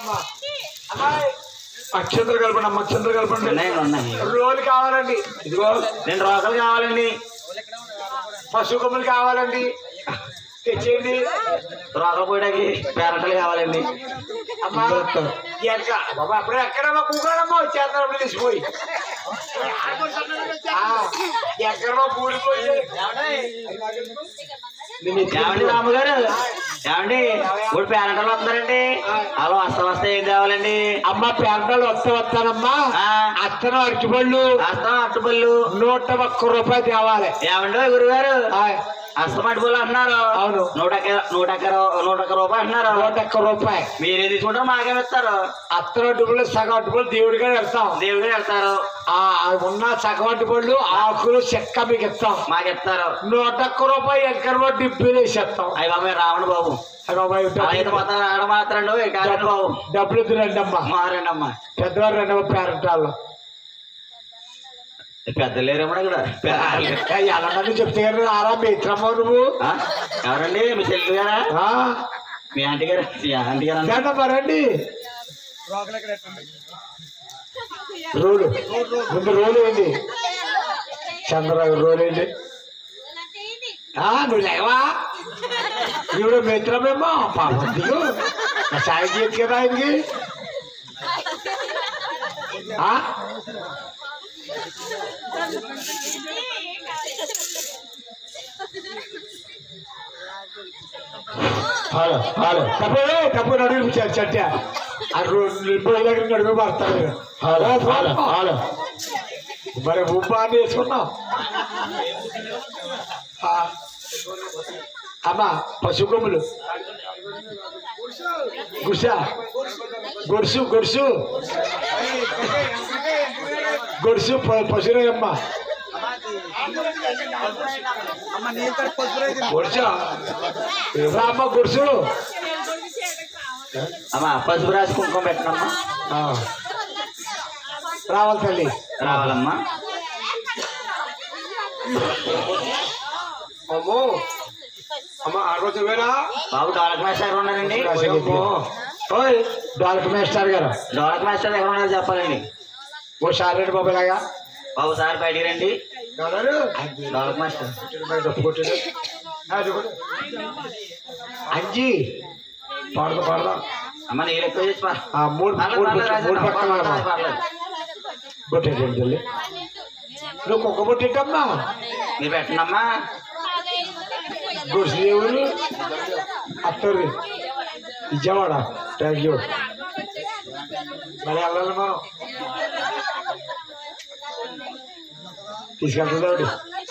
అమ్మా అమ్మాయి అక్షంతలు కలపండి అమ్మ అక్షంతలు కలపండి ఉన్నాయి ఉన్నాయి రోలు కావాలండి ఇదిగో రెండు రోకలు కావాలండి పశువు కొమ్ములు కావాలండి తెచ్చేయండి రోకలు పోయడానికి పేరటలు కావాలండి అమ్మా ఎక్క బాబా అప్పుడే ఎక్కడమ్మా కూకాడమ్మా వచ్చేస్తారు అప్పుడు తీసిపోయి ఎక్కడమ్మా పూడిపోయి ఏమండి రాముగారు ఏమండి ఇప్పుడు పేరంటలు వస్తారండి అలా వస్తా వస్తా ఏం కావాలండి అమ్మ ప్రాంతాలు వస్తా వస్తానమ్మా ఆ, అత్తను అరటిపళ్ళు అస్తం అట్టుపళ్ళు నూట ఒక్క రూపాయలు తేవాలి ఏమండో గురుగారు ఆయ్, అస్తం అట్టుపళ్ళు అంటున్నారు అవును. నూట ఒక్క- నూట ఒక్క రూ- నూట ఒక్క రూపాయలు అంటున్నారు నూట ఒక్క రూపాయి మీరే తీసుకుంటారు మాకేమి ఇస్తారు అత్తను అరటిపళ్ళు సగం అరటిపళ్ళు దేవుడిగా వెళ్తాం దేవుడు వెళ్తారు ఆ ఆ ఉన్న సగం అరటిపళ్ళు ఆకులు చెక్క మీకు ఇస్తాం మాకు ఇస్తారు నూట ఒక్క రూపాయి ఎక్కడ డిబ్బీలు వేసేస్తాం అయ్యి బాబు రావణ బాబు అయ్య బాబాయ్ అలా అయితే డబ్బులు- మొత్తం రావడం మాత్రం కాదండి బాబు డబ్బులు ఇద్దరు రండి అమ్మా మారండి అమ్మా పెద్దవారు రెండవ పేరంటాళ్ళు పెద్ద లేరేమో ఇక్కడ ఎలాగని చెప్తే గారు ఆరా మిత్రమ్మ నువ్వు ఆ? ఎవరండి మీ చెల్లి గారా ఆ, మీ ఆంటీ గారు మీ ఆంటీ గారు అన్న- రండమ్మా రండి రోలు ముందు రోలు ఏంటి చంద్రరావు రోలు ఏంటి ఆ, నువ్వు లేవా ఈవిడ మిత్రమేమో పాపం దిగు నా సాయం చేయొచ్చు కదా ఆయనకి ఆ? హలో హలో తప్పే తప్పు నడుగు చట్ట పోయి దగ్గర నడుగు పడతాడు హలో హలో హలో మరి ఉప్పు అని వేసుకున్నాం ఆ. అమ్మా పశు కొమ్ములు గుర్సా గొడుసు గొడుసు గొడుసు పశురయ్యమ్మ గొడుసా రామ్మ గొడుసు అమ్మా పసుపు రాసి కుంకుమ పెట్టనమ్మా ఆ. రావాలి తల్లి రావాలమ్మా అమ్మో అమ్మ ఆడవచ్చు వేరా బాబు డోలక్ మాస్టర్ ఎక్కడ ఉన్నారండి ఓయ్ డాలక్ మేస్టర్ గారు డోలక్ మాస్టర్ ఎక్కడ ఉన్నారో చెప్పాలండి ఓ షారెడ్డి బాబు లాగా బాబు సార్ బయటికి రండి డోలక్ మాస్టర్ అంజి పాడదా పాడదా అమ్మ నీళ్ళు ఎక్కువ చేసి పా- ఆ మూడు పర్లేదు, మూడు పర్లేదు, బొట్టు- మూడు రాజన్న, పక్కన పర్లేదు, పర్లేదు. కొట్టేటండి తల్లి నువ్వు కుక్క బొట్టేటమ్మా మీరు పెట్టండి అమ్మా గుడిసి దేవుడు అత్తూరి విజయవాడ థ్యాంక్ యూ మరి వెళ్ళాలి మనం తీసుకెళ్తుంది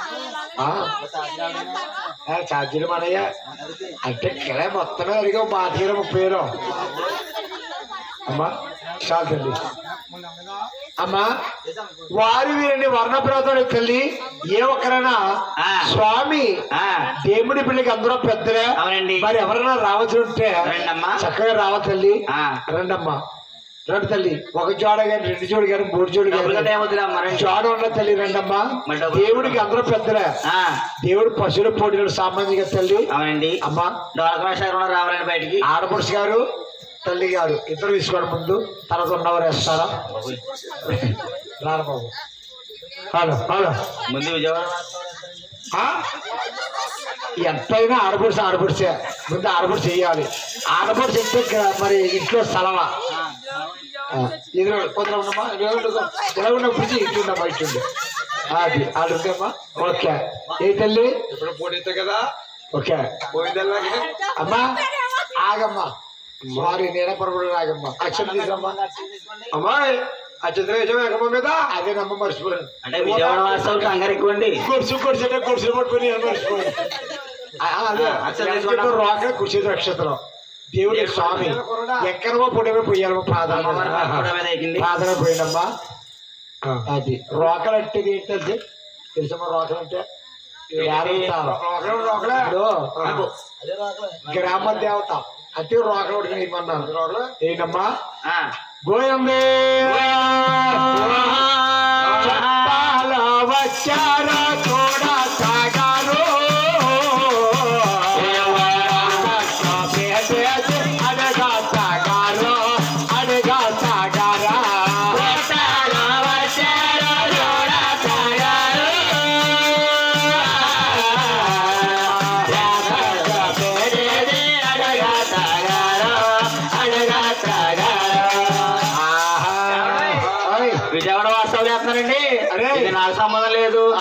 ఛార్జీలు మనయ్య అంటే కిరా మొత్తమే అడిగా బాధీర ముప్పై వేలు అమ్మా చాలు తల్లి అమ్మా వారి వీరిని వర్ణప్రాంతానికి తల్లి ఏ ఒక్కరైనా ఆ. స్వామి ఆ, దేవుడి పిల్లకి అందరూ పెద్దలే అవునండి. మరి ఎవరైనా రావచ్చు ఉంటే రండమ్మా. చక్కగా రావ తల్లి ఆ. రండమ్మా రండి తల్లి ఒక జోడ కానీ రెండు జోడు కానీ మూడు జోడు డబ్బులు కానీ కట్టే వద్దులే అమ్మా రండి. జోడ ఉన్న తల్లి రండమ్మా మరి డబ్బులు- దేవుడికి అందరూ పెద్దలే ఆ, దేవుడు పశువుల పోటీలు సామాన్యంగా తల్లి అవునండి అమ్మా డోలక్ మాస్టర్ ఎక్కడ ఉన్నారు రావాలండి బయటికి ఆడపడుచు గారు తల్లి గారు ఇద్దరు తీసుకోండి ముందు తర్వాత ఉన్నవారు వేస్తారా రారు బాబు హలో హలో ముందు విజయవాడ ఆ? ఎంతైనా ఆడపడుచు ఆడపడిచే ముందు ఆడపడి చెయ్యాలి ఆడపడి చెప్తే గ- మరి ఇంట్లో స్థలమా ఇది కొందరు ఉండమ్మా ఇలా ఉన్న పిలిచి ఇటు ఉండమ్మా ఇటు ఉండు. అది అది ఉందమ్మా ఓకే ఏ తల్లి ఇప్పుడు పోటీతే కదా ఓకే పోయిందల్లాగే అమ్మా ఆగమ్మా సారీ నేనే పొరపడి ఆగమ్మా అక్షరం తీసుమ్మా అమ్మాయి ఆ చిత్రవేశం ఎక్కమ్మ మీద అదే నమ్మ మర్చిపోయాను అంటే విజయవాడ వాస్తవులు కంగారు ఎక్కువ అండి కొడుసు కొడుసు అంటే కొడుసులు పట్టుకొని నేను మర్చిపోయాను ఆ, ఆ, అదే ఆ, అక్షరం తీసుకున్నా. రోక కుర్చీ నక్షత్రం దేవుడి స్వామి ఎక్కడమో పుట్టమే పోయాలమ్మా ప్రాధాన్యత కూడా మీద ఎక్కింది ప్రార్థన పోయిందమ్మా అది రోకలు అంటే ఏంటంటే తెలుసమ్మా రోకలు అంటే ఏడుంటారు. ఇప్పుడు గ్రామ దేవత అంటే రోకలు ఉడికి ఇమ్మన్నాను ఏంటమ్మా ఆ. గోయందే చట్టాల వచ్చారా కూడా సాగారు అనగా సాగారు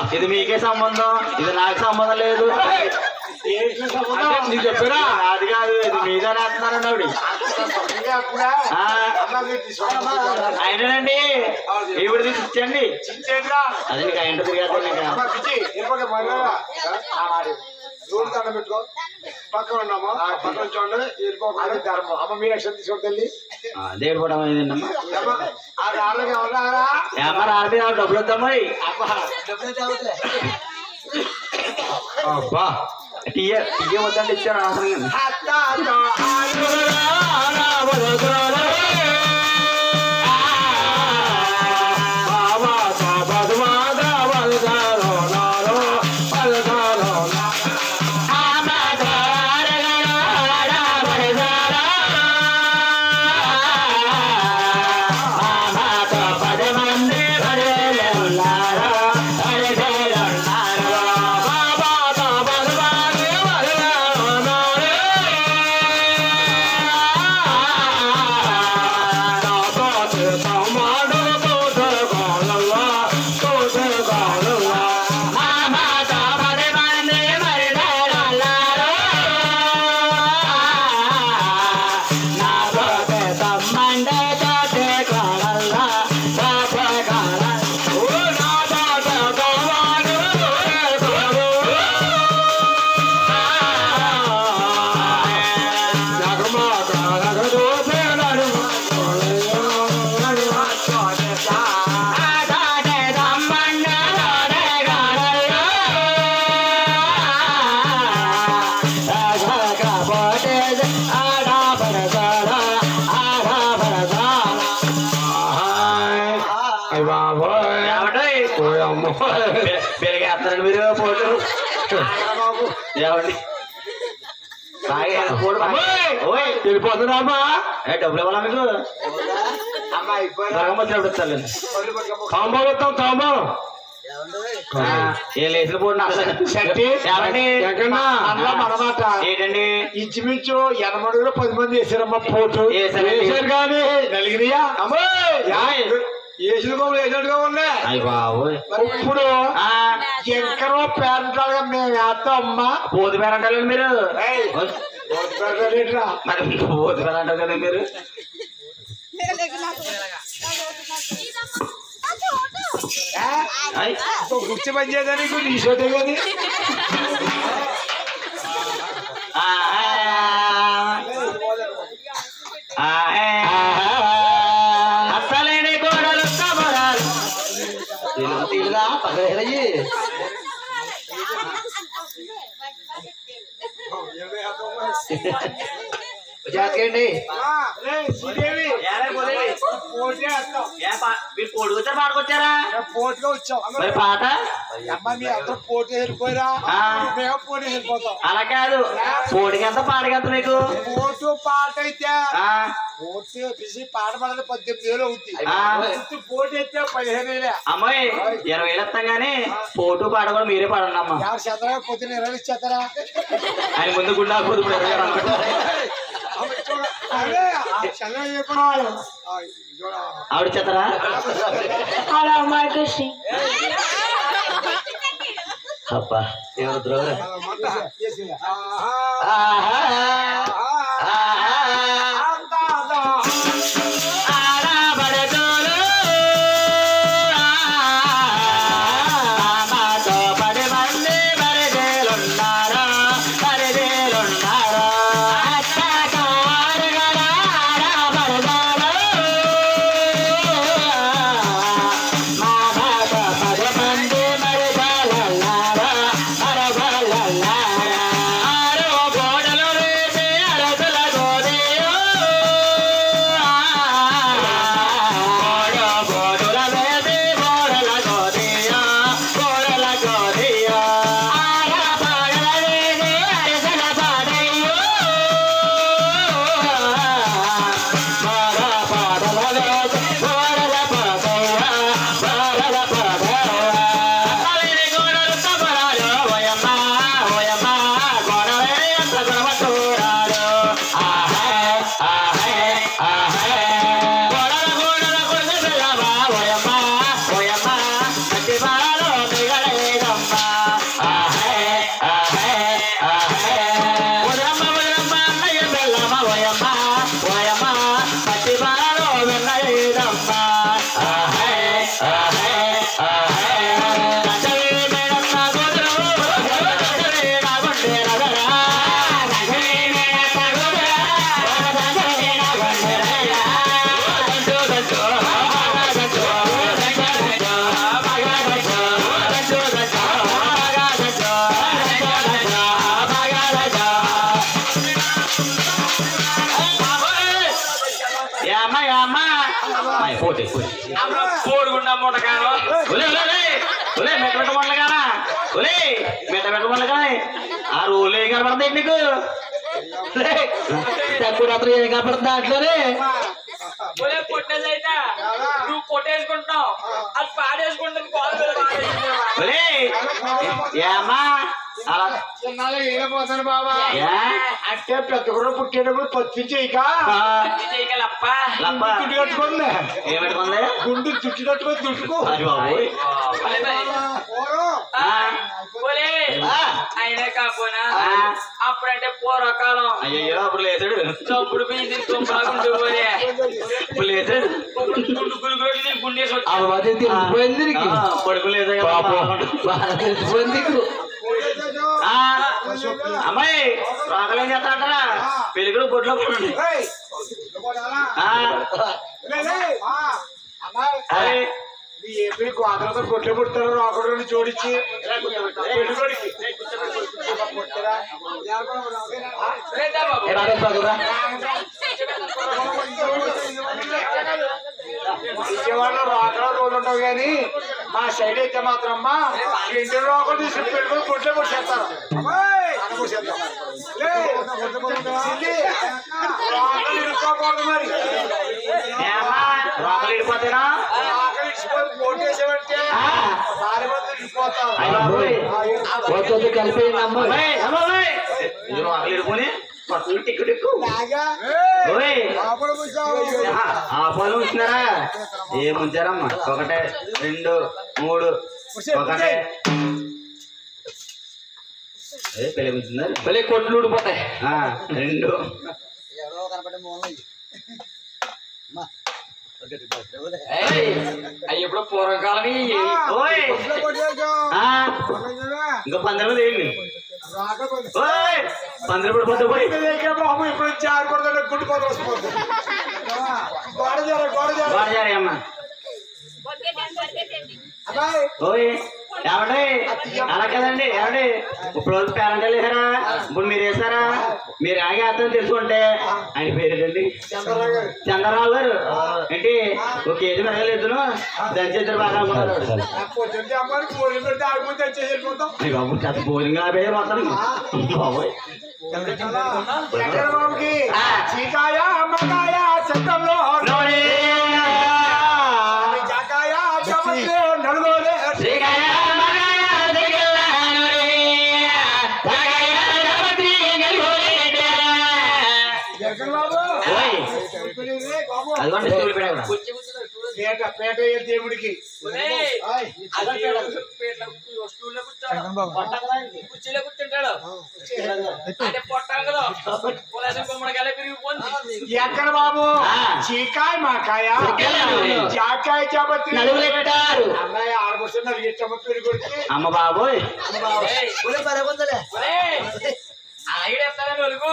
ఇది మీకే సంబంధం ఇది నాకు సంబంధం లేదు అంటే నీకు చెప్పారా అది కాదు ఇది మీదనే అంటున్నారండి ఆవిడ ఆ, ఆయనండి ఇప్పుడు తీసి ఇచ్చండి అది నీకు ఆయన తిరిగేస్తాను రోడ్డు దండం పెట్టుకో పక్కన ఉన్నామా పక్కన చూడండి వెళ్ళిపోకుండా ధర్మం అమ్మ మీ లక్ష్యం తీసుకొని తల్లి దేవుడు కూడా అయిందమ్మా ఏమ్మా, ఆ రాళ్ళకి ఎవరారా ఏమన్నా ఆడితే నాకు డబ్బులు వద్దామా అబ్బా టీయ టీయ వద్దంటే ఇచ్చారు అవసరం అయ్య బాబోయ్ ఓయ్ అమ్మో పెరిగేస్తారండి మీరు పోటు ఏమండి బాగా పోటు ఓయ్ వెళ్ళిపోతున్నామా ఏ, డబ్బులు ఇవ్వాలా మీకు అమ్మా అయిపోయినా బలగం వచ్చినప్పుడు ఇస్తాను పళ్ళు పట్టుకోమ్మా. తాంబూలం వస్తాం తాంబూలం ఏ లేచిన పోటు శక్తి ఏమండి ఎక్కడన్నా అందులో మనమాట ఏంటండి ఇంచుమించు ఎనమడుగులో పది మంది వేసారమ్మా పోటు వేశారండి. వేసారు కానీ నలిగినాయా ఏయ్. వేసిన బొమ్మలు వేసినట్టుగా ఉన్నాయి అయ్య బాబోయ్ ఇప్పుడు ఆ, ఎంకరో పేరంటాలుగా మేము వేస్తాం అమ్మా పోతు పేరు అంటారు మీరు ఏయ్. ఏంట్రా? మరి పోతు పేరు అంటారు కదా మీరు ఏ? అయ్. ఓ కుర్చీ పని చేయదా నీకు నీ షోటే కానీ ఆ, ఆ, ఆ, అత్తలేని కోడలు తమరాలు తీరుదా పక్కనయ్యి జాతకండి ఏలే పోలేండి. పోటీ వేస్తాం ఏ పా- మీరు పోటుకొచ్చారా పాడుకొచ్చారా పోటీగా వచ్చాం మరి పాట అమ్మ మీ అందరూ పోటీ వెళ్ళిపోయిరా ఆ. మేము పోటీ వెళ్ళిపోతాం అలా కాదు పోటీకి ఎంత పాటకి ఎంత మీకు పోటు పాట అయితే ఆ, పోటీ పిసి పాట పడదు పద్దెనిమిది వేలు అవుద్ది ఆ. చుట్టూ పోటీ అయితే పదిహేను వేలే అమ్మాయి ఇరవై వేలు ఇస్తాం కానీ పోటు పాట కూడా మీరే పాడండి అమ్మ ఎవరు చేస్తారా పొద్దున్న ఇరవై ఇచ్చేస్తారా ఆయన ముందు గుండా పోతు ఇప్పుడు ఇరవై వేలు అనుకుంటా. అదే చంద్రబాబు చెప్పడం ఆవిడ చెత్తరా హలో అమ్మాయి కృష్ణ అబ్బా ఎవరు ద్రోహ ఆరో గోడలు రేపే అర అమ్మా పోటీ పోడుకున్నా ముట్టకాను ఒలే ఒలే ఒలే ఒలే మెట్ట మెట్ట ముట్టలుగానా ఒలే మెట్ట మెట్ట ముట్టలుగానే ఆ రోజులు ఏం కనపడతాయి నీకు తక్కువ రాత్రి ఏం కనపడుతుంది దాంట్లోనే ఒరే కొట్టేదైతే నువ్వు కొట్టేసుకుంటావు అది పాడేసుకుంటుంది కాలు మీద పాడేసుకుంటావా? ఒలే ఏ అమ్మా అలా చిన్నాళ్ళు వెళ్ళిపోతాను బాబా ఏ? అంటే పెద్ద కూడా పుట్టేటప్పుడు పత్తి చేయక ఆ, ఇది చేయగలప్ప. లప్ప చుట్టు కట్టుకోండి ఏమిటి గుండు చుట్టు కట్టుకొని చుట్టుకో అది బాబోయ్ ఆ, ఒరే, అయినా కాకపోయినా అప్పుడంటే పూర్వకాలం అయ్యో అప్పుడు లేచాడు చప్పుడు బియ్యం తుంపలాగుండే పోరే ఇప్పుడు లేచాడు గుండు గురుగుడు నేను గుండేసి వచ్చి ఆ మధ్య తెలిసిపోయింది నీకు పడుకు లేదా పాపం బాగా తెలిసిపోయింది నీకు ఆ, అమ్మాయి రాకలు ఏం చేస్తారంటారా పెళ్ళికలు బొడ్లో పడండి అమ్మాయి నీ ఏపీ గోదలతో కొట్లు పుడతారు రాకూడదు జోడించి పెళ్ళికొడికి రేదా బాబు ఏ రాడే పదరా విజయవాడలో రోకలో రోజు ఉంటావు కానీ మా సైడ్ అయితే మాత్రం అమ్మా ఇంటి రోకలు తీసుకుని పెట్టుకొని కొట్లే కొట్టేస్తారు రోకలు ఇరుక్కోకూడదు మరి ఏమ్మా రాకలు వెళ్ళిపోతేనా రోకలు ఇచ్చిపోయి కోటేసామంటే భార్య మంది ఇరిగిపోతారు అయ్య బాబోయ్ వచ్చి కలిపేయండి అమ్మాయి అమ్మాయి, అమ్మాయి. ఇది రాకలు వెళ్ళిపోయి పక్కన టిక్కు టిక్కు ఓయ్ ఆ, ఆ పాలు ఉంచినారా ఏం ఉంచారమ్మా ఒకటే రెండు మూడు ఒకటే ఏ పెళ్ళి ఉంచిందా మళ్ళీ కొట్లు ఊడిపోతాయి ఆ, రెండు ఏయ్, అయ్యి ఎప్పుడో పూర్వకాలం ఓయ్ ఆ, ఇంకా పంద్ర మంది ఏంటి ఓయ్ పంద్ర పడిపోతే పోయి బాబు ఇప్పుడు జారకూడదు గుడ్డుకోత వస్తుంది గోడ జార గోడ జార వాడజారి అమ్మ అమ్మాయి ఓయ్ ఏమండి అలా కదండి ఏమండి ఇప్పుడు రోజు పేరెంట్ వేసారా ఇప్పుడు మీరు వేసారా మీరు ఆగే అర్థం తెలుసుకుంటే ఆయన పేరు ఏంటండి చంద్రరావు గారు చంద్రరావు గారు ఏంటి ఒక కేజీ మెరగలేదు దంచి ఇద్దరు బాగా అనుకున్నారు పొద్దుంటే అమ్మాయి పూరి పెడితే ఆగిపోతే వచ్చేసి వెళ్ళిపోతాం అయ్య బాబు చాలా భోజనం పేరు మొత్తం బాబోయ్ ఎక్కడ బాబుకి చీకాయ అమ్మకాయ చట్టంలో నోరే. జాకాయ చమత్రే నలుగోలే శ్రీకాయ మగాయ దిగల్ల నోరే. తాగాయ నవత్రి గల్గోలేట. ఎక్కడ బాబు ఓయ్ బాబు అదిగోండి స్కూల్ పేడ కూడా. పేట పేట అయ్యే దేవుడికి స్టూల్లో కూర్చోడు కుర్చీలో కూర్చుంటాడు అంటే పొట్టాలి కదా పులేసం గుమ్మడికాయలు పెరిగిపోయింది ఎక్కడ బాబు ఆ. చీకాయ మాకాయ చీకాయ. జాకాయ చమత్రి నలుగురు పెట్టారు అన్నయ్య ఆడబడుతున్నారు ఈ చమత్రి కొడికి అమ్మ బాబోయ్ ఏయ్, ఒరేయ్, అలాగే చెప్తాను ఒలుగు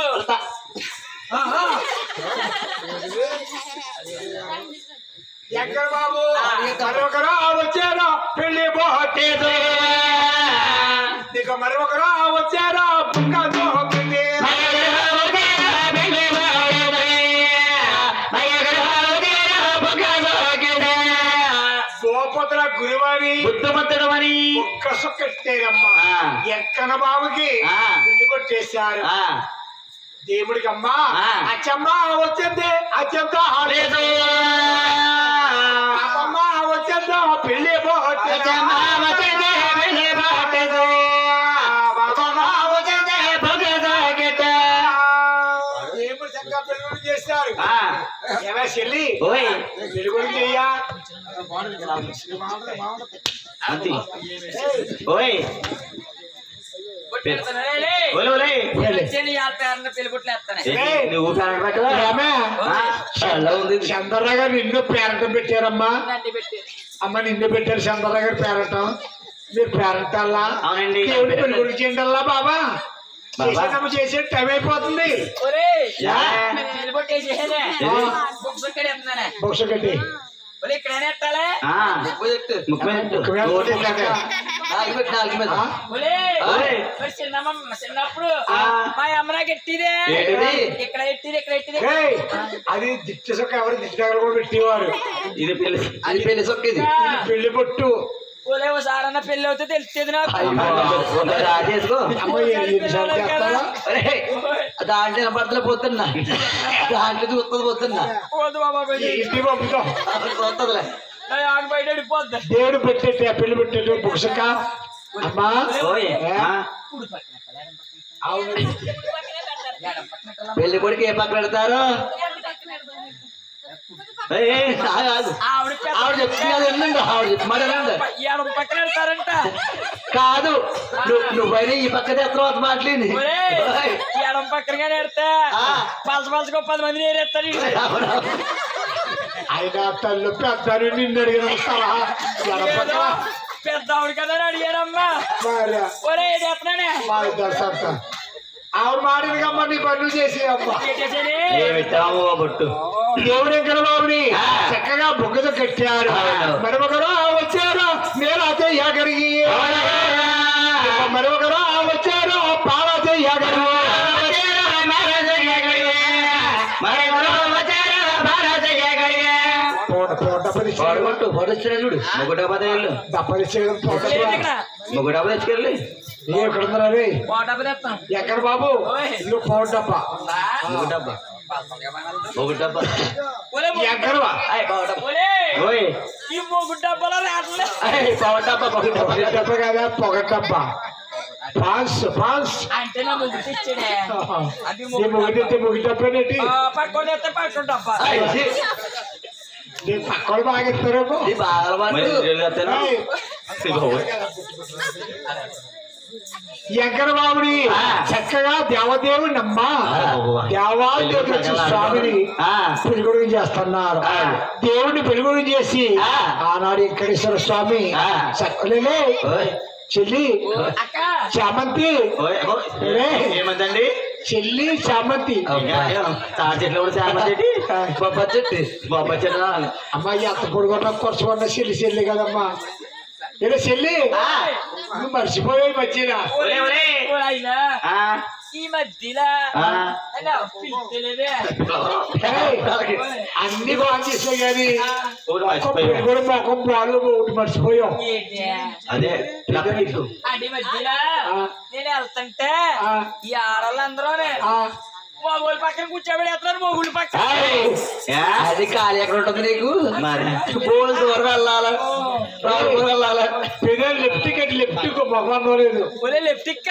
ఎక్కడ బాబు మరొకరా వచ్చారా పెళ్లి పోతేదో ఇక మరొకరా వచ్చారా బుక్కతో పెళ్లి గోపతుల గురువారి బుద్ధమంతుడు అని ఒక్క సొక్కెట్టారమ్మా ఆ. ఎక్కన బాబుకి ఆ. పెళ్లి కొట్టేశారు ఆ, దేవుడికి అమ్మా ఆ. అచ్చమ్మ వచ్చింది అచ్చంతో లేదు. పాపమ్మ వచ్చిందో పెళ్లి పోతే అచ్చమ్మ వచ్చింది, పెళ్లి పోతేదో. బాబమ్మ వచ్చింది, పొగదో గిట్ట. దేవుడు చక్కగా పెళ్లి చేస్తారు ఆ, ఎలా చెల్లి ఓయ్ పెళ్లి కూడా చెయ్యా అంతే ఓయ్ కొట్టేస్తాను రే, లే. ఓలే ఓలే నేను వచ్చాను ఇవాళ పేరున పెళ్లి బుట్టలు వేస్తాను ఏంటి, నువ్వు ఫ్యాన్ పెట్టు రామే ఆ, చాలా ఉంది చంద్రరావు గారు నిన్ను పేరంటం పెట్టారమ్మా నన్ను పెట్టి అమ్మ నిన్ను పెట్టారు చంద్రరావు గారు పేరంటం మీరు పేరంటాలా అవునండి. దేవుడి పెళ్లి గురించి చేయండి బాబా బాబా. చేసేటప్పుడు చేసే టైం అయిపోతుంది ఒరేయ్ యా. పెళ్లి బొట్టేసేదే ఏది? బుక్స్ ఇక్కడ వేస్తున్నానే బొక్స కట్టి ఒరే ఇక్కడనే ఎట్టాలే ఆ, ముక్కు మీద పెట్టు. ముక్కు మీద నోటి పెట్టు. దగ్గర. నాలుగు పెట్టి నాలుగు మీద ఆ? ఒలే, ఓయ్. మరి చిన్నమ్మ చిన్నప్పుడు ఆ. మా అమ్మ నాకు ఎట్టిదే ఏంటిది? ఇక్కడ ఎట్టిది ఇక్కడ ఎట్టిది ఏయ్, అది దిష్టి సొక్క ఎవరు దిష్టి దగ్గర కూడా పెట్టేవారు ఇది పెళ్లి అది పెళ్లి సొక్కిది ఇది పెళ్లి పొట్టు ఒలే ఓసారి అన్న పెళ్లి అవుతే తెలుస్తుంది నాకు రాజేసుకో అమ్మ ఎన్నిసార్లు చేస్తారా ఒరేయ్, దాంట్లో వినపడతలే పోతున్నా దాంట్లో చూస్తుంది పోతున్నా వద్దు బాబా పోయి. ఇంటి పంపుతాం పోతుందిలే నా ఆకు బయట వెళ్ళిపోద్ది దేవుడు పెట్టేట్టు పెళ్లి పెట్టేట్టు బుక్సక్క అమ్మా ఓయ్ ఆ, అవును పెళ్లి కొడుకు ఏ పక్కన పెడతారు ఏయ్, ఏయ్, ఆగు, ఆగు. ఆవిడ పెద్ద- ఆవిడ చెప్తుంది కదా వినండి ఆవిడ చెప్పి మాట వినండి ఎడమ పక్కన వెళ్తారంట కాదు నువ్వు నువ్వైనా ఈ పక్క తర్వాత మాట్లాడి ఒలే, ఎడమ పక్కనగా నేడితే ఆ. పలస పలసగా పది మంది నేరేస్తారు ఆయన తల్లు పెద్దారు నిన్ను అడిగిన సలహా ఎడపక్క పెద్ద ఆవిడ కదా అని అడిగాడమ్మా మరి ఒరే ఏడు ఎత్తనానే మా ఇద్దరు సొంత ఆవిడ మాడినకమ్మ నీ పనులు చేసి అమ్మ ఏంటేసేది? ఏమి ఇచ్చాము బొట్టు దేవుడు ఎక్కడ బాబుని చక్కగా బుగ్గతో కట్టారు అవును. మరొకరు వచ్చారు నేను అదే యాగరికి మరొకరు వచ్చారు పాలతే యాగరు పూట పూట పరిచయం కొట్టు ఫోటో ఇచ్చినా చూడు ముగ్గురు పదేళ్ళు దప్పరిచయం పూట లేదు ఇక్కడ. ముగ్గురు తెచ్చుకెళ్ళి ఏ ఎక్కడ ఉన్నారా రే? వాటర్ తెస్తాం ఎక్కడ బాబు ఓయ్. నువ్వు పోట డబ్బా ముగ్గురు డబ్బా ముగ్గురు డబ్బా ఒలే మొగ్గు- ఎక్కడవా అయ్యి బావ డబ్బా ఒలే ఓయ్ ఈ మూడు డబ్బాలో రావట్లే అయ్యి బావ డబ్బా బావ డబ్బా పొగ డబ్బా కదా పొగ డబ్బా పాన్స్ పాన్స్ అంటే నా ముగ్గు తెచ్చాడే అది నీ ముగ్గు ముగితే ముగి డబ్బేనేటి పట్టుకొని తెస్తే పట్టుకొని డబ్బా అయ్యి నీ పక్కన బాగా ఇస్తారేమో ఇది బాగా మరి అలవాటు నీళ్ళు తెస్తాను. ఏయ్, శ్రీ బాబోయ్. ఎక్కడ బాబుని ఆ. చక్కగా దేవదేవుని అమ్మా ఆ. దేవాదేవుడు వచ్చి స్వామిని ఆ. పెరుగుడు చేస్తున్నారు ఆ. దేవుడిని పెరుగుడు చేసి ఆ. ఆనాడు వెంకటేశ్వర స్వామి ఆ. చక్కలేలే ఓయ్ చెల్లి అక్క చామంతి ఓయ్ ఓయ్. ఏయ్. ఏమందండి చెల్లి చామంతి తాటి చెట్లు కూడా చాలా చెట్టి బొబ్బ చెట్టు బొబ్బ చెట్లు అమ్మాయి అత్త పొడుగున్న కొరచుకున్న చెల్లి చెల్లి కదమ్మా ఇలా చెల్లి నువ్వు మర్చిపోయావు ఈ మధ్యన ఒలే ఒలే ఓ అయినా ఆ, ఈ మధ్యలో ఆ. అలా పిలిచలేదే ఏయ్, అన్ని బాగా చేసావు కానీ ఒకటి ఒక్క మర్చిపోయావు. పెరుగుడు మొఖం బాలు ఒకటి మర్చిపోయాం ఏంటి అదే లక్కడిక్కు. అంటే ఈ మధ్యలో ఆ. నేను వెళ్తుంటే ఆ. ఈ ఆడవాళ్ళందరూ ఆ, మొగుళ్ళ పక్కన కూర్చోబెడతారు మొగుళ్ళ పక్కన ఏ? అది ఖాళీ ఎక్కడ ఉంటుంది నీకు మరి బోల్ దూరం వెళ్ళాలి రాజు దూరం వెళ్ళాలి పెద్ద లెఫ్ట్ కట్టి లెఫ్ట్ మొఖం లేదు ఒలే లెఫ్ట్ ఇక్క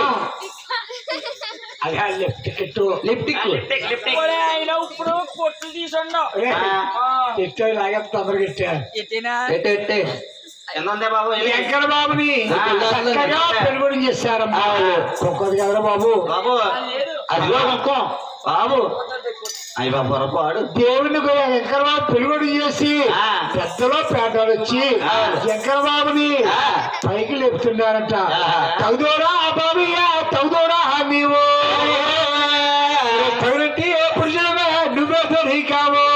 అది ఆ లెఫ్ట్ కెట్టు లిప్టిక్ లిప్టిక్, లిప్టిక్. ఒలే ఆయన ఇప్పుడు పొట్లు తీసుండవు ఎట్టే లాగా తొందరగా ఎట్టా ఎట్టినా ఎట్టే ఎట్టే ఎంత ఉంది బాబు ఇది? వెంకట బాబుని ఆ. చక్కగా పెరుగుడు చేశారమ్మా వాళ్ళు కుక్కది కదరా బాబు బాబు లేదు అదిగో కుక్కం బాబు అయ్యి బాబు పొరపాడు దేవుడిని కూడా వెంకట బాబు పెరుగుడు చేసి ఆ. పెద్దలో పేదలు వచ్చి ఆ. వెంకట బాబుని ఆ. పైకి లేపుతున్నారంట ఆ. తగుదోరా బాబయ్యా తగుదోరా నీవు తగినట్టి పురుషులమే నువ్వే దొరికావు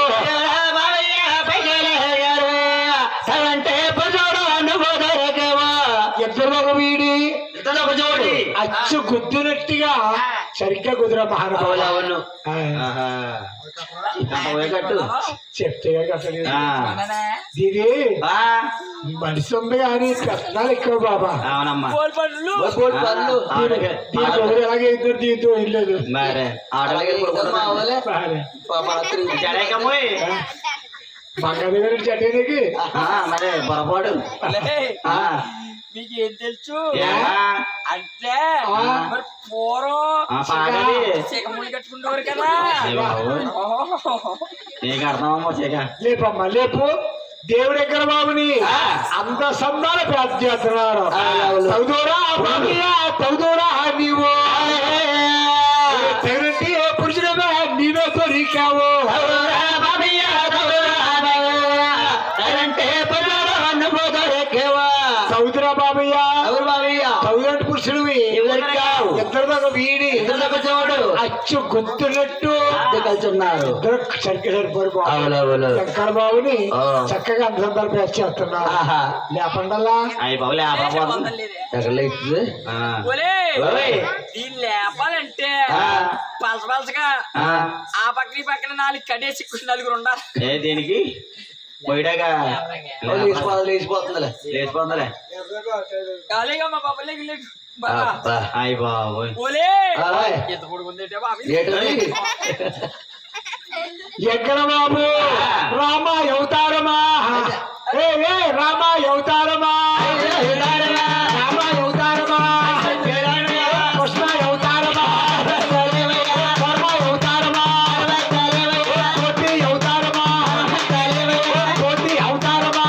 ఇద్దరు ఒక వీడి ఇద్దరు ఒక జోడి అచ్చు గుద్దినట్టుగా సరిగ్గా కుదిరా మహానుభావులు అవును ఆ, ఆహా. ఇంత పోయేటట్టు చెప్తే కట్టలేదు ఆ. అవుననే? ఇది ఆ, మనిషి ఉంది కానీ పెద్దలు ఎక్కువ బాబా అవునమ్మా కోడి పండ్లు బోల్ పళ్ళు ఆ, అలాగే. దీంతో ఎలాగే ఇద్దరు దీంతో ఇల్లేదు మరి అలాగే ఇప్పుడు మా వాళ్ళే పాప రాత్రి జడేకమ్మోయ్ బంగారు దగ్గర చట్టేనికి మరి పొరపాటు ఒలే, ఆ, మీకు ఏం తెలుసు ఏ? అంటే ఆ. మరి పూర్వం ఆ, పాడాలి చికములు కట్టుకుంటారు కదా అయ్య బాబు ఓహో. నీకు అర్థమమ్మా చీక లేపమ్మా లేపు దేవుడు ఎక్కడ బాబుని అంత సందాలు ప్రార్థన చేస్తున్నారు తగుదూరా బాబయ్యా తగుదూరా నీవు తగినట్టి పురుషులమే నీవే దొరికావు తగుదురా బాబయ్యా ఎవరు బాబయ్య తగుదంటి పురుషుడివి ఎవరు దొరికావు? ఇద్దరు దాకా వీడి ఇద్దరు దాకా వచ్చేవాడు అచ్చు గుర్తున్నట్టు ఇద్దరు కలిసి ఉన్నారు ఇద్దరు సరిగ్గా సరిపోరు బాబు అవునవును శంకర బాబుని ఆ. చక్కగా అందరం పేరు చేస్తున్నారు ఆహా. లేపండలా అయ్యి బాబులే ఆ బాబు పొందలేదే. ఎక్కడ లేస్తుంది ఆ. ఒలే ఓయ్. దీన్ని లేపాలంటే ఆ. పలస పలసగా ఆ. ఆ పక్కన ఈ పక్కన నాలుగు కడేసి నలుగురు ఉండాలి ఏ దీనికి పోయిడాగా లేచిపోతుంది లేచిపోతుందిలే లేచిపోతుందిలే ఖాళీగా మా పాప లేకు లేకు బాగా. అబ్బా. అయ్యి బాబోయ్ ఒలే ఆయ్. ఎంత పొడుగుందేంటే బాబు ఏటది ఎక్కడ బాబు రామ అవతారమా ఏ ఏ రామ అవతారమా రామ అవతారమా కృష్ణ అవతారమా ధర్మ అవతారమా కోటి అవతారమా కోటి అవతారమా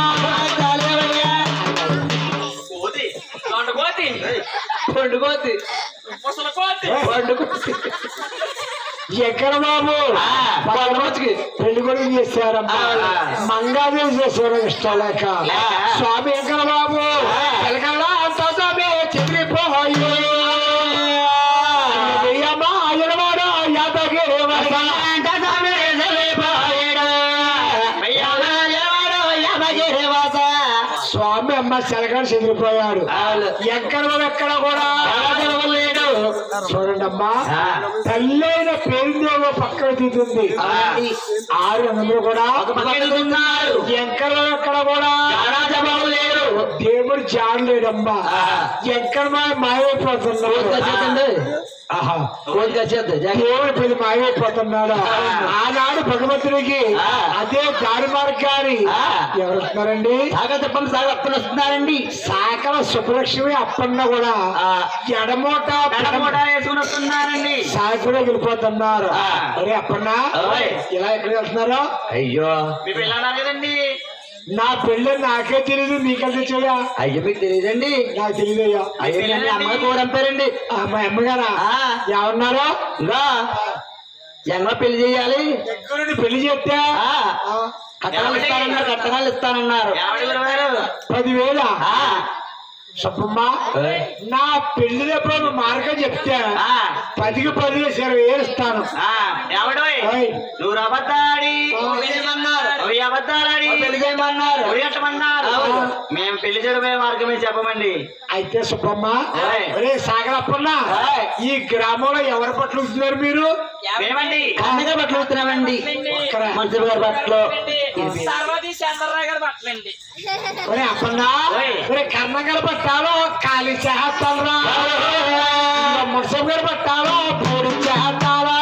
కోతి దొండ కోతి పండుకోతి ముసల కోతి పండుకోతి ఎక్కడ బాబు పండుకోచ్చుకి పెళ్లి కూడా చేశారమ్మా ఆ. మంగాదేవి చేశారు ఇష్టం లేక ఆ. స్వామి ఎక్కడ బాబు ఎలకల్లా అంత స్వామి చెదిరిపోయి వెయ్యమ్మా ఎనవాడు యాదగిరి వరద. స్వామి అమ్మ శలకాడు చెదిరిపోయాడు ఎక్కడ ఎక్కడ కూడా లేడు చూడండి అమ్మా ఆ. తల్లైన పేరుదేవో పక్కన తీస్తుంది అవునండి. ఆరు అందరూ కూడా ఉన్నారు ఎక్కడ ఎక్కడ కూడా జవాబు లేరు దేవుడు జాడలేడమ్మా ఆ. ఎక్కడ మా మాయమైపోతున్నాడు ఆహా. కోతి కచ్చేద్దు దేవుడు పెళ్లి మాయమైపోతున్నాడు ఆ. ఆనాడు భగవంతుడికి ఆ. అదే దారి మార్గాన్ని ఆ. ఎవరు వస్తున్నారండి సాగా చెప్పండి సాగా అప్పులు వస్తున్నారండి సాకల సుబ్బలక్ష్మి అప్పన్న కూడా ఎడమోట ఎడమోట వేసుకుని వస్తున్నారండి సాయకుడే వెళ్ళిపోతున్నారు ఆ. అరే అప్పన్న ఓయ్. ఇలా ఎక్కడికి వెళ్తున్నారు అయ్యో మీ పిల్లలు కదండి నా పెళ్ళి నాకే తెలియదు నీకంటే చెయ్యా అయ్యో మీకు తెలియదండి నాకు తెలియదయ్యా అయ్యో మీ అమ్మాయి కూడా అంటారండి ఆ, మా అమ్మగారా ఆ. ఎవరున్నారు ఇంకా ఎంగ పెళ్లి చేయాలి దగ్గరుండి పెళ్లి చేస్తే ఆ, ఆ, కట్నాలు ఇస్తానన్నారు కట్నాలు ఇస్తానన్నారు పదివేల ఆ, సబ్బమ్మ ఓయ్. నా పెళ్లినప్పుడు మార్గం చెప్తే ఆ, పదికి పది ఇరవై వేలు ఇస్తాను ఆ, ఎవడోయ్ ఓయ్. నువ్వు అబద్ధాడి ఆ. అవి అబద్ధాలాడి పెళ్లి చేయమన్నారు కట్టమన్నారు అవును. మేము పెళ్లి చేయడమే మార్గమే చెప్పమండి అయితే సుబ్బమ్మ ఓయ్. ఒరే సాగరప్పన్న ఓయ్. ఈ గ్రామంలో ఎవరి పట్ల ఉంటున్నారు మీరు మేమండి కన్నగా బట్టలు అవుతున్నామండి ఒక్కరా. మంత్రి గారి బట్టలు సర్వతి చంద్రరావు గారు పట్టలండి ఒరే అప్పన్న ఓయ్. ఒరే కర్ణగల పట్టాలో ఖాళీ చేస్తారా మున్సం గారు పట్టాలో పూడి చేస్తారా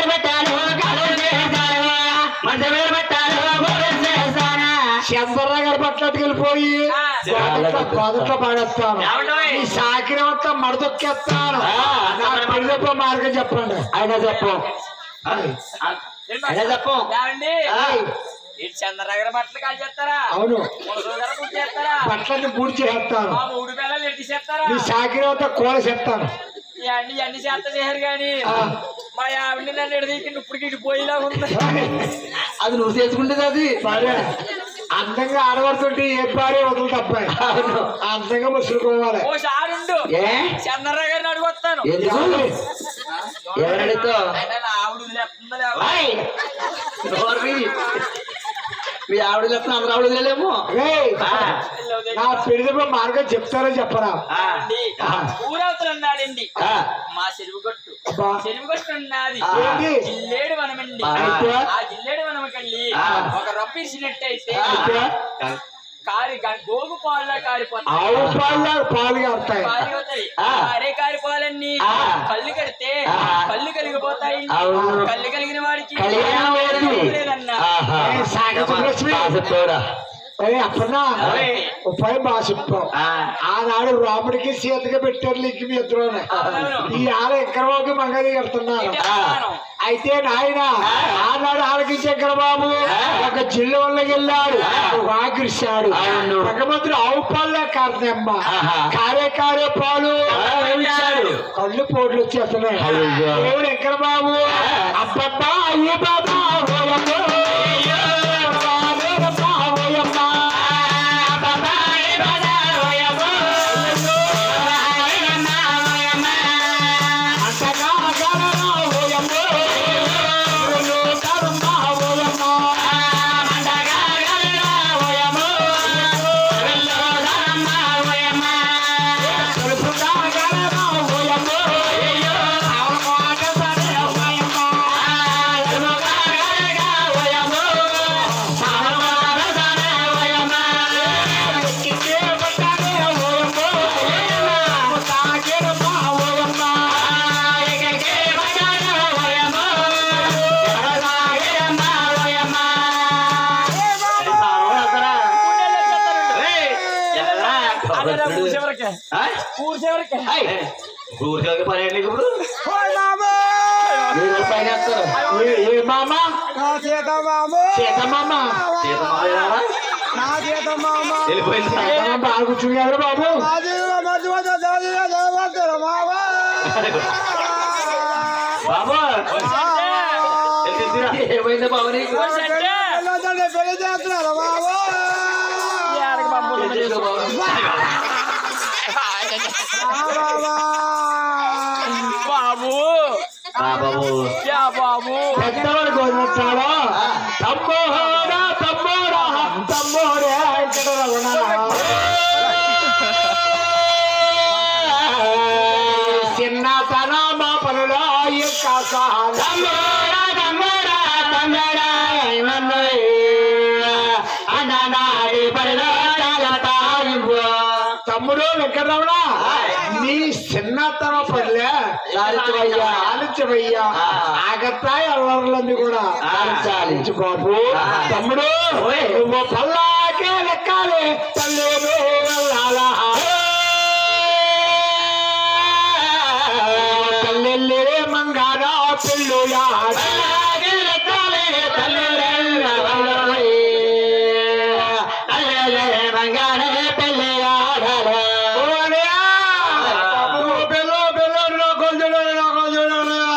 చంద్రరావు గారి పట్లకి వెళ్ళిపోయి ఆ. మొదట్లో పాడేస్తాను ఏమండోయ్? ఈ సాకిరి మొత్తం మడదొక్కేస్తాను ఆ. నా పెళ్లి మార్గం చెప్పండి ఆయన చెప్పు అయినా చెప్పు ఏమండి ఆయ్. ఈ చంద్రరావు గారు బట్టలు కాల్ చేస్తారా అవును ముసలి గారు పూర్తి చేస్తారా బట్టలన్నీ పూడి చేస్తాను మా మూడు పిల్లలు ఎట్టి చేస్తారా నీ సాకిరి మొత్తం కూర చెప్తాను ఇవన్నీ అన్ని చేత చేయరు కానీ ఆ. మా ఆవిడ నన్ను ఎడదీకి ఇప్పటికి ఇటు పోయేలా ఉంది అది నువ్వు చేసుకుంటేది అది మరి అందంగా ఆడబడుతుంటే ఏ భార్య వదులు తప్పాయి అందంగా ముసులుకోవాలి ఓ సారుండు ఏ చంద్రరావు గారిని అడుగుతాను ఎందుకు ఎవరడితో ఆయన నా ఆవిడ వదిలేస్తుందా లేవా? మీ ఆవిడ లేకపోతే అందరూ ఆవిడ వదిలేమో రేయ్, ఆ. నా పెళ్లి మార్గం చెప్తారో చెప్పరా ఆ. అండి, ఆ. ఊరవతలు ఉన్నాడండి ఆ. మా చెరువు గట్టు అబ్బా. చెరువు గట్టు ఉన్నది ఆ. ఏంటి జిల్లేడు వనమండి ఆ. అయితే? ఆ జిల్లేడు వనమకెళ్ళి ఆ. ఒక రొప్ప ఇచ్చినట్టయితే అయితే కారి గ- గోగు పాలులా కారిపోతాయి ఆవు పాలు పాలు కాస్తాయి కారిపోతాయి ఆ. అరే కారిపోవాలన్నీ ఆ. కళ్ళు కడితే ఆ. కళ్ళు కలిగిపోతాయి అవును. కళ్ళు కలిగిన వాడికి కలిగిన వాడికి. లేదన్నా ఆహా. ఏ, సాగదు లక్ష్మి. సాగతోడా. అరే అప్పన్నా ఓయ్. ఉపాయం బాగా చెప్పావు ఆ. ఆనాడు రాముడికి సీతకి పెట్టారు లిక్కి మీ ఇద్దరునే అవును. ఈ ఆడ ఎక్కడోకి మంగళి కడుతున్నారు ఇదే ప్రమాణం. అయితే నాయన ఆనాడు ఆలకించే బాబు ఒక జిల్లా వల్లకి వెళ్ళాడు వాకిరిశాడు అవును. భగవంతుడు ఆవు పాలే కారణమ్మ ఆహా. కారే కారే పాలు ఇచ్చాడు. కళ్ళు పోట్లు వచ్చేస్తున్నాయి అయ్యో. దేవుడు ఎక్కడ బాబు అబ్బబ్బా అయ్యే బాబా ఓయమ్మో. రామేరమ్మా ఓయమ్మా. అబ్బబ్బా అయ్యే బాబా ఓయమ్మో. రామేరమ్మా ఓయమ్మా. ఆ? కూర్చోవరికి ఏ, ఊరికే పని ఏంటి నీకు ఇప్పుడు మీరు పైన వేస్తారు. ఏ- ఏ మామ సీత మామ సీతమ్మ వెళ్ళిపోయింది సీతమ్మ బాగా కూర్చుని కదా బాబు బాబు వెళ్ళి తీసుకురా. ఏమైంది బాబు నీకు ఏడకి పంపుతుంది ఏం చేసుకో బాబు? బాబు ఆ, బాబు యా బాబు పెద్దవాడు కోరినట్టాడు తమ్మోడా తమ్మోడా తమ్మోడే వెంకటరమణ చిన్నతన మా పనులో తమ్ముడు వెంకటరమణ నీ చిన్నతన పనులే లాలించవయ్యా. లాలించవయ్యా ఆగతాయి అల్లర్లన్నీ కూడా లాలించాలి బాబు తమ్ముడు నువ్వు పల్లాకే లెక్కాలి తల్లేను వెళ్ళాలా తల్లెల్లే మంగారా పెళ్ళు బెల్లో బెల్లో నా కొంచెం నా కొంచెం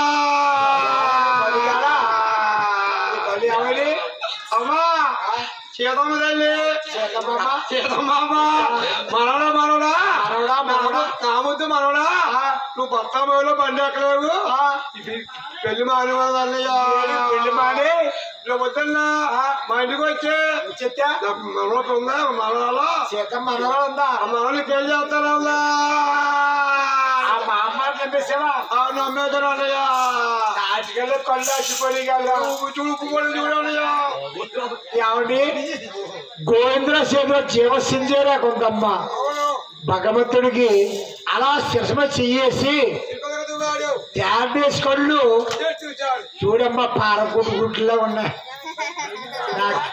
అమ్మా సీతమ్మ తల్లి సీతమ్మ మనవడా మనవడా మనవడా మనవడా కాముద్దు మనవడా నువ్వు భర్త మొదలు బండి ఎక్కలేవు ఇది పెళ్లి మాని అన్నయ్య పెళ్లి మాని నువ్వు వద్దన్నా మా ఇంటికి వచ్చి చెత్తా మనవడు ఉందా మనవడా సీత మనవడు ఉందా మనవని పెళ్లి చేస్తానన్నా మా అమ్మ నమ్మేసావా నమ్మేదాను అన్నయ్య నాటికల్లో కొల్లాసిపోయి చూపు కూడా చూడన్నయ్య ఏమండి గోవింద్ర సేవ జీవసింజేరా కొంతమ్మ భగవంతుడికి అలా శిరసమ చెయ్యేసి ట్యాబ్లెట్స్ కళ్ళు చూడమ్మా పారకుడు గుడ్లో ఉన్నాయి నాకు-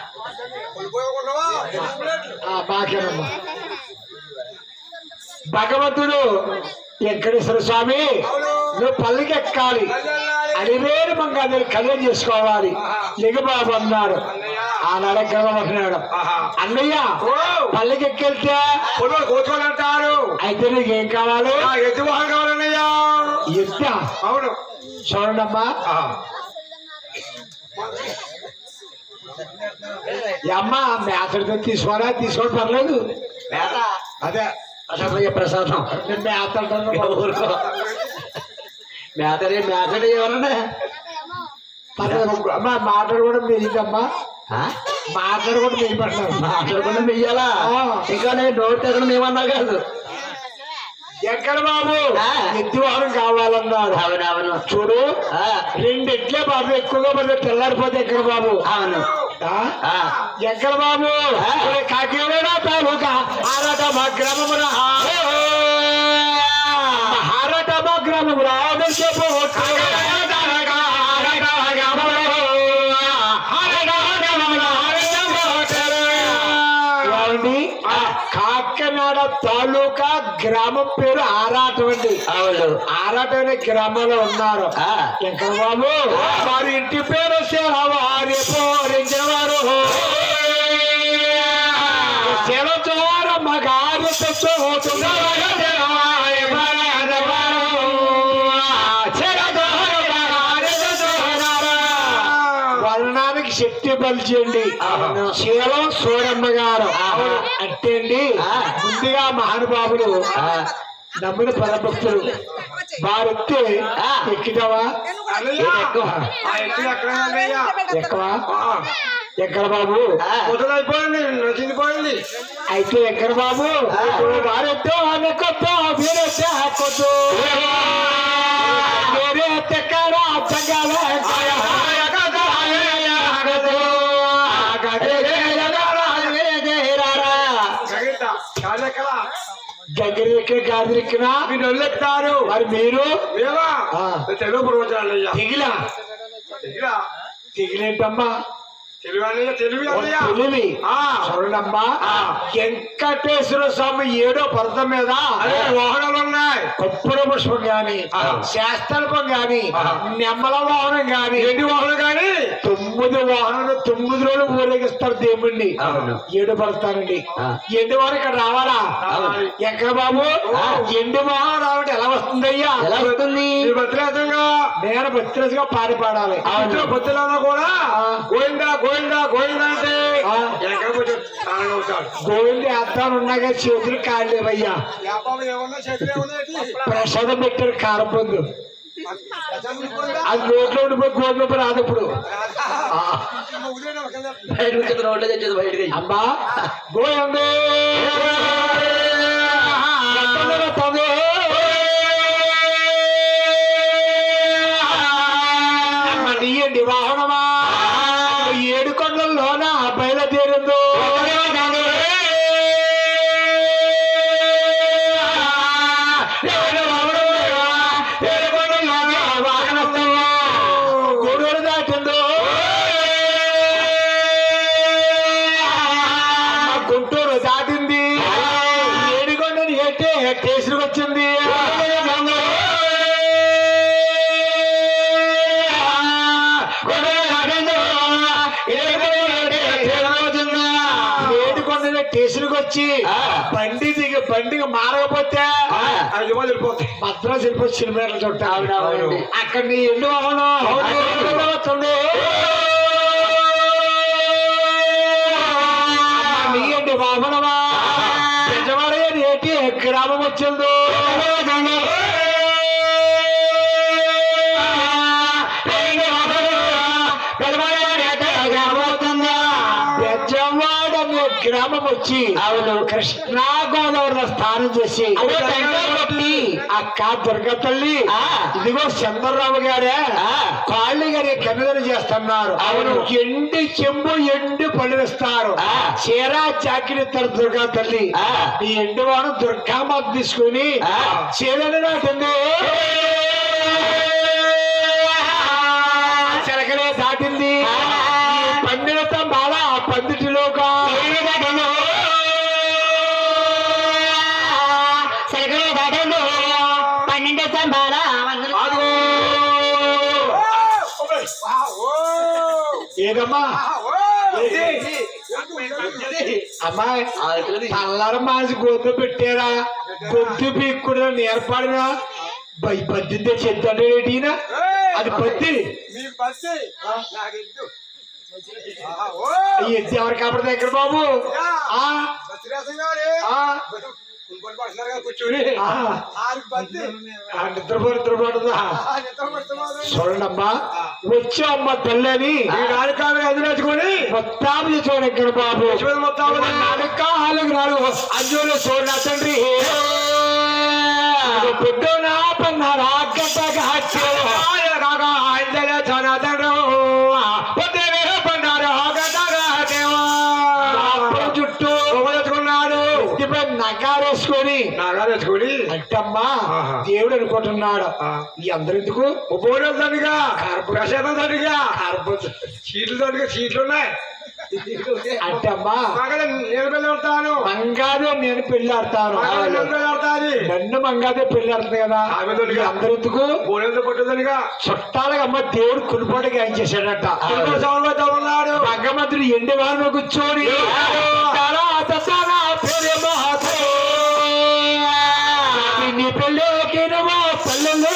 ఆ, బాకేనమ్మా భగవంతుడు వెంకటేశ్వర స్వామి నువ్వు పల్లకి ఎక్కాలి అడివేరు మంగాదేవి కళ్యాణం చేసుకోవాలి లింగబాబు అన్నాడు ఆనాడు ఎక్కగలన్నాడు అన్నయ్య పల్లకి ఎక్కెళ్తే కూర్చోనంటారు అయితే నీకేం కావాలి ఎత్తు కావాలన్నయ్యా ఎత్త అవును చూడండమ్మా ఈ అమ్మ మేతడితో తీసుకోరా తీసుకోవడం పర్లేదు మేత అదే అసలు ప్రసాదం నేను మేత అంటాను ఊరుకో మేతడే మేతడే ఎవరన్నా పర్లేదు. అమ్మా మాటలు కూడా మీదమ్మా ఆ? మాటలు కూడా మీరు పట్టినారు మాట్లాడకుండా మెయ్యాలా ఆ. ఇంకా నేను నోట్ తెగడం ఏమన్నా కాదు ఎక్కడ బాబు ఆ. ఎత్తి వాహనం కావాలన్నారు అవునవును చూడు ఆ, రెండు ఎట్లే బాబు ఎక్కువగా పడితే తెల్లారిపోతే ఎక్కడ బాబు అవును ఆ? ఆ, ఎక్కడ బాబు ఆ. ఒరే కాకినాడ తాలూకా ఆరాటమ గ్రామమున ఆరాటమ గ్రామమున చెప్పు ఏమండి కాకినాడ తాలూకా గ్రామం పేరు ఆరాటం అండి అవును ఆరాటం అనే గ్రామంలో ఉన్నారు ఆ, ఎక్కడ బాబు వారి ఇంటి పేరు వారి పోరించిన వారు చెలచోర మగారు వర్ణానికి శక్తి పలిచేయండి అవును. శీలం సూరమ్మ గారు అంటే అండి ఆ. ముందుగా మహానుభావులు ఆ, నమ్మిన పరభక్తులు వారెత్తే ఆ. ఎక్కిటావా ఎక్కువ. ఎక్కవా ఎక్కడ బాబు ఆ. మొదలైపోయింది నచ్చిందిపోయింది అయితే ఎక్కడ బాబు వారెత్తో అనకొద్దు మీరెత్తే హక్కొద్దు మీరెత్తే కరా జగల దగ్గరికి గాదిరికినా మీరు వెళ్ళెత్తారు మరి మీరు ఆ. తెలుగు ప్రవచనాలయ్యా దిగిలా దిగిలేంటమ్మా తెలివి అన్నయ్య తెలివి ఓ అన్నయ్య తెలివి ఆ. చూడండమ్మా వెంకటేశ్వర స్వామి ఏడో పర్వతం మీద అదే వాహనాలు ఉన్నాయి కప్పుర పుష్పం గాని ఆ. శాస్త్రల్పం గాని ఆ. నెమ్మల వాహనం గాని ఎన్ని వాహనాలు కానీ తొమ్మిది వాహనాలు తొమ్మిది రోజులు ఊరేగిస్తారు దేవుణ్ణి అవును. ఏడు పడతానండి ఆ. ఎండు వారు ఇక్కడ రావాలా రావాలి. ఎక్కడ బాబు ఎండు వాహనం రావడం ఎలా వస్తుందయ్యా ఎలా వస్తుంది ఈ భద్రాతంగా నేను భక్తిగా పాడి పాడాలి ఇంట్లో బొత్తులలో కూడా ఆ. గోవిందా గోవిందా గోవిందా అంటే ఆ. ఎక్కడ కొంచెం తాళం అవుతాడు గోవింద వేద్దాను ఉన్నాగా చేతులు కాళ్ళేవయ్యా వ్యాపారం ఏమన్నా చేతులు ఏమన్నా ప్రసాదం పెట్టారు కారపొందు అది నోట్లో ఉండిపోయి గోధుమ రాదు ఇప్పుడు ఆ. బయట నుంచి రోడ్లో తెచ్చేది బయటకి అమ్మా గోయందే నీయండి వాహనమా ఏడు కొండల్లోన బయలుదేరిందో గొడవలు దాటిందో గుంటూరు దాటింది ఏడుగొండని ఎట్టే కేసులకు వచ్చింది ఏడుకొండని స్టేషన్కి వచ్చి బండి దిగి బండికి మారకపోతే ఐదు మంది వెళ్ళిపోతాయి భద్రాసు వెళ్ళిపోయి సినిమాలు చుట్టా అవునవునండి. అక్కడ నీ ఎల్లు వాహనం వస్తుంది నీయండి వాహనమా నిజమడని ఏంటి గ్రామం వచ్చిందో పెద్దవాడనే గ్రామం వచ్చి అవును కృష్ణా గోదావరిలో స్నానం చేసి అక్క దుర్గ తల్లి ఇదిగో చంద్రరావు గారే కాళ్ళు గారి కన్నుదలు చేస్తున్నారు అవును ఎండి చెంబు ఎండు పళ్ళిస్తారు చీరా చాకిరి ఇస్తారు దుర్గా తల్లి ఈ ఎండు వాడు దుర్గామాత తీసుకుని చీరని నాటింది చిలకలే దాటింది ఈ పండిన తంబాల పందిటిలోగా పన్నెండు స్తంభాల ఏదమ్మా అమ్మాయి అల్లర మాసి గొంతు పెట్టారా గొంతు పీక్కుడు నేర్పడినా బద్దిందే చెప్తాడు ఏంటినా అది బద్ది మీ బస్సు నాకు ఇద్దు ఈ ఎద్దు ఎవరు కాబట్టి దగ్గర బాబు ఆ బస్సు గారు ఆ కుంకొని పడుతున్నారు కదా కూర్చొని ఆ, ఆరు బస్సు ఆ నిద్రపో నిద్రపోతుందా నిద్ర పడుతున్నారు చూడండమ్మా వచ్చే అమ్మ తల్లని ఈ నాలుగు ఎదురేసుకొని మొత్తం చూడండి ఇక్కడ బాబు యశోద మొత్తం నాలుగు నాలుగు నాలుగు అంజులు చూడ తండ్రి బిడ్డ నా పన్నారా గడ్డగా కాగా ఇందలే జనాదరు పొద్దునే పన్నారు చుట్టూ తెచ్చుకున్నాడు ఇప్పుడు నగారేసుకొని నాగా తెచ్చుకొని అంటమ్మా ఆహా. దేవుడు అనుకుంటున్నాడు ఆ. ఈ అందరు ఎందుకు ఉపయోగం దండిగా ప్రశాంతం దండిగా కార్బోజ్ సీట్లు దండిగా సీట్లు ఉన్నాయి అంటమ్మా మగడ నేను పెళ్ళి ఉంటాను మంగాదే నేను పెళ్లి ఆడతాను మగడ నేను పెళ్ళి అవుతాది నన్ను మంగాదే పెళ్లి ఆడుతుంది కదా ఆమె తోటిగా. ఈ అందరు ఎందుకు గోడెంత పట్టుదనిగా చుట్టాలకు అమ్మ దేవుడు కులిపాటుగా ఏం చేశాడట సౌండ్ ఉన్నాడు భగవంతుడు ఎండి వారిని కూర్చొని తర్వాత తన ప్రేమతో నీ పెళ్ళికి నువ్వు పల్లెలే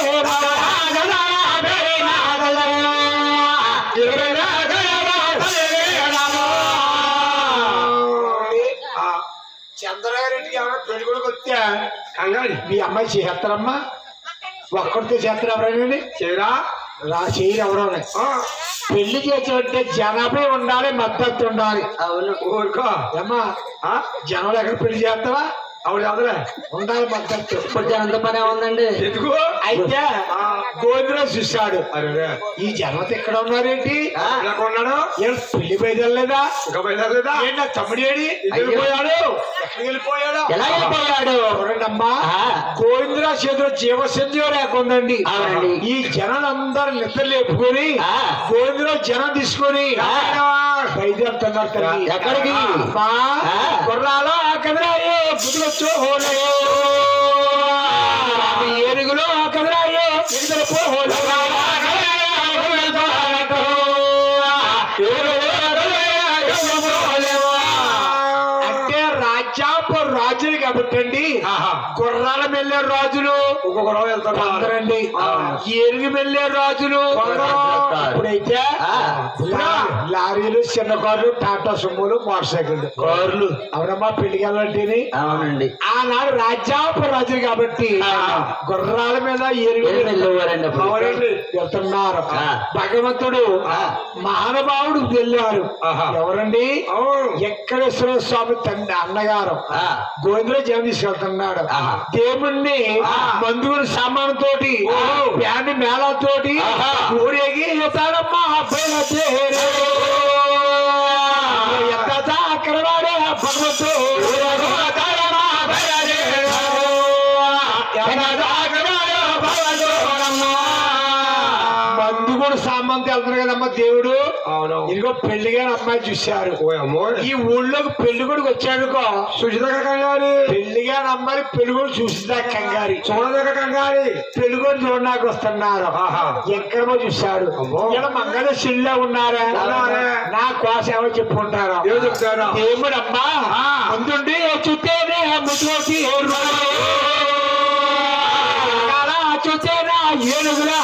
చంద్రగారింటికి ఏమైనా పెళ్లి కొడుకు వస్తే కంగారి మీ అమ్మాయి చేస్తారమ్మా ఒక్కడితో చేస్తారు ఎవరైనా చేయరా రా చేయరు ఎవరో ఆ, పెళ్లి చేసేటంటే జనాభా ఉండాలి మద్దతు ఉండాలి అవును ఊరుకో అమ్మా ఆ, జనాలు ఎక్కడ పెళ్లి చేస్తావా ఆవిడ అదలే ఉండాలి మద్దతు ఇప్పుడు జనంతో పనే ఉందండి ఎందుకు అయితే గోవిందరావు చూశాడు అరే ఈ జనత ఇక్కడ ఉన్నారేంటి ఉన్నాడు ఏం పెళ్లి బయలుదేరలేదా ఇంకా బయలుదేరలేదా ఏంటి నా తమ్ముడు ఏడి వెళ్ళిపోయాడు ఎక్కడికి వెళ్ళిపోయాడు ఎలా వెళ్ళిపోయాడు చూడండి అమ్మా ఆ. గోవిందరావు చేతిలో జీవసంధ్యం లేకుందండి అవునండి. ఈ జనాలందరూ నిద్ర లేపుకొని ఆ. గోవిందరావు జనం తీసుకొని బయలుదేరుతున్నారు తల్లి ఎక్కడికి? అమ్మా, ఆ. గుర్రాలు కదరాయే బుద్ధులొచ్చు హోలే ఏనుగులు కదరాయే ఎదురు పోహోలే అంటే రాజ్యాపు రాజులు కాబట్టి అండి గుర్రాల మెల్లే రాజులు ఒక్కొక్క రోజు వెళ్తారండి ఏనుగు మెల్లే రాజులు ఇప్పుడైతే లారీలు చిన్న కార్లు టాటా సుమ్ములు మోటార్ సైకిల్ కార్లు అవునమ్మా పెళ్లికి వెళ్ళండి అవునండి ఆనాడు రాజ్యాపు రాజులు కాబట్టి గుర్రాల మీద ఏనుగు మీద వెళ్ళేవారండి అప్పుడు అవునండి, వెళ్తున్నారు ఆ. భగవంతుడు ఆ. మహానుభావుడు వెళ్ళారు ఎవరండి వెంకటేశ్వర స్వామి తండ్రి అన్నగారు ఆ. గోవిందలో జనం తీసుకెళ్తున్నాడు ఆహా. దేవుణ్ణి మందుగురు సామాను తోటి బ్యాండ్ మేళతోటి ఆహా. ఊరేగి ఎత్తాడమ్మా బయలుదేరే ఎంత అక్కడవాడే భగవంతుడు ఎత్తాడమ్మా బయలుదేరే. ఎంత అక్కడవాడే భగవంతుడమ్మా. మందు కూడా సామంతి వెళ్తారు కదమ్మా దేవుడు అవును ఇదిగో పెళ్లిగా అమ్మాయి చూశారు ఈ ఊళ్ళోకి పెళ్లి కొడుకు వచ్చాడుకో సుజిత కంగారి పెళ్లిగా అమ్మాయి పెళ్లి కొడుకు చూసిందా కంగారి చూడదగ్గ కంగారి పెళ్లి కొడుకు చూడడానికి వస్తున్నారు ఆహా. ఎక్కడమో చూశాడు అమ్మో. ఇలా మంగళ చెల్లిలో ఉన్నారా ఉన్నారే. నా కోస ఏమో చెప్పుకుంటారు ఏమో చెప్తారా? దేవుడమ్మా ముందుండి చూస్తేనే ముద్దుకి చూస్తేనా ఏనుగులా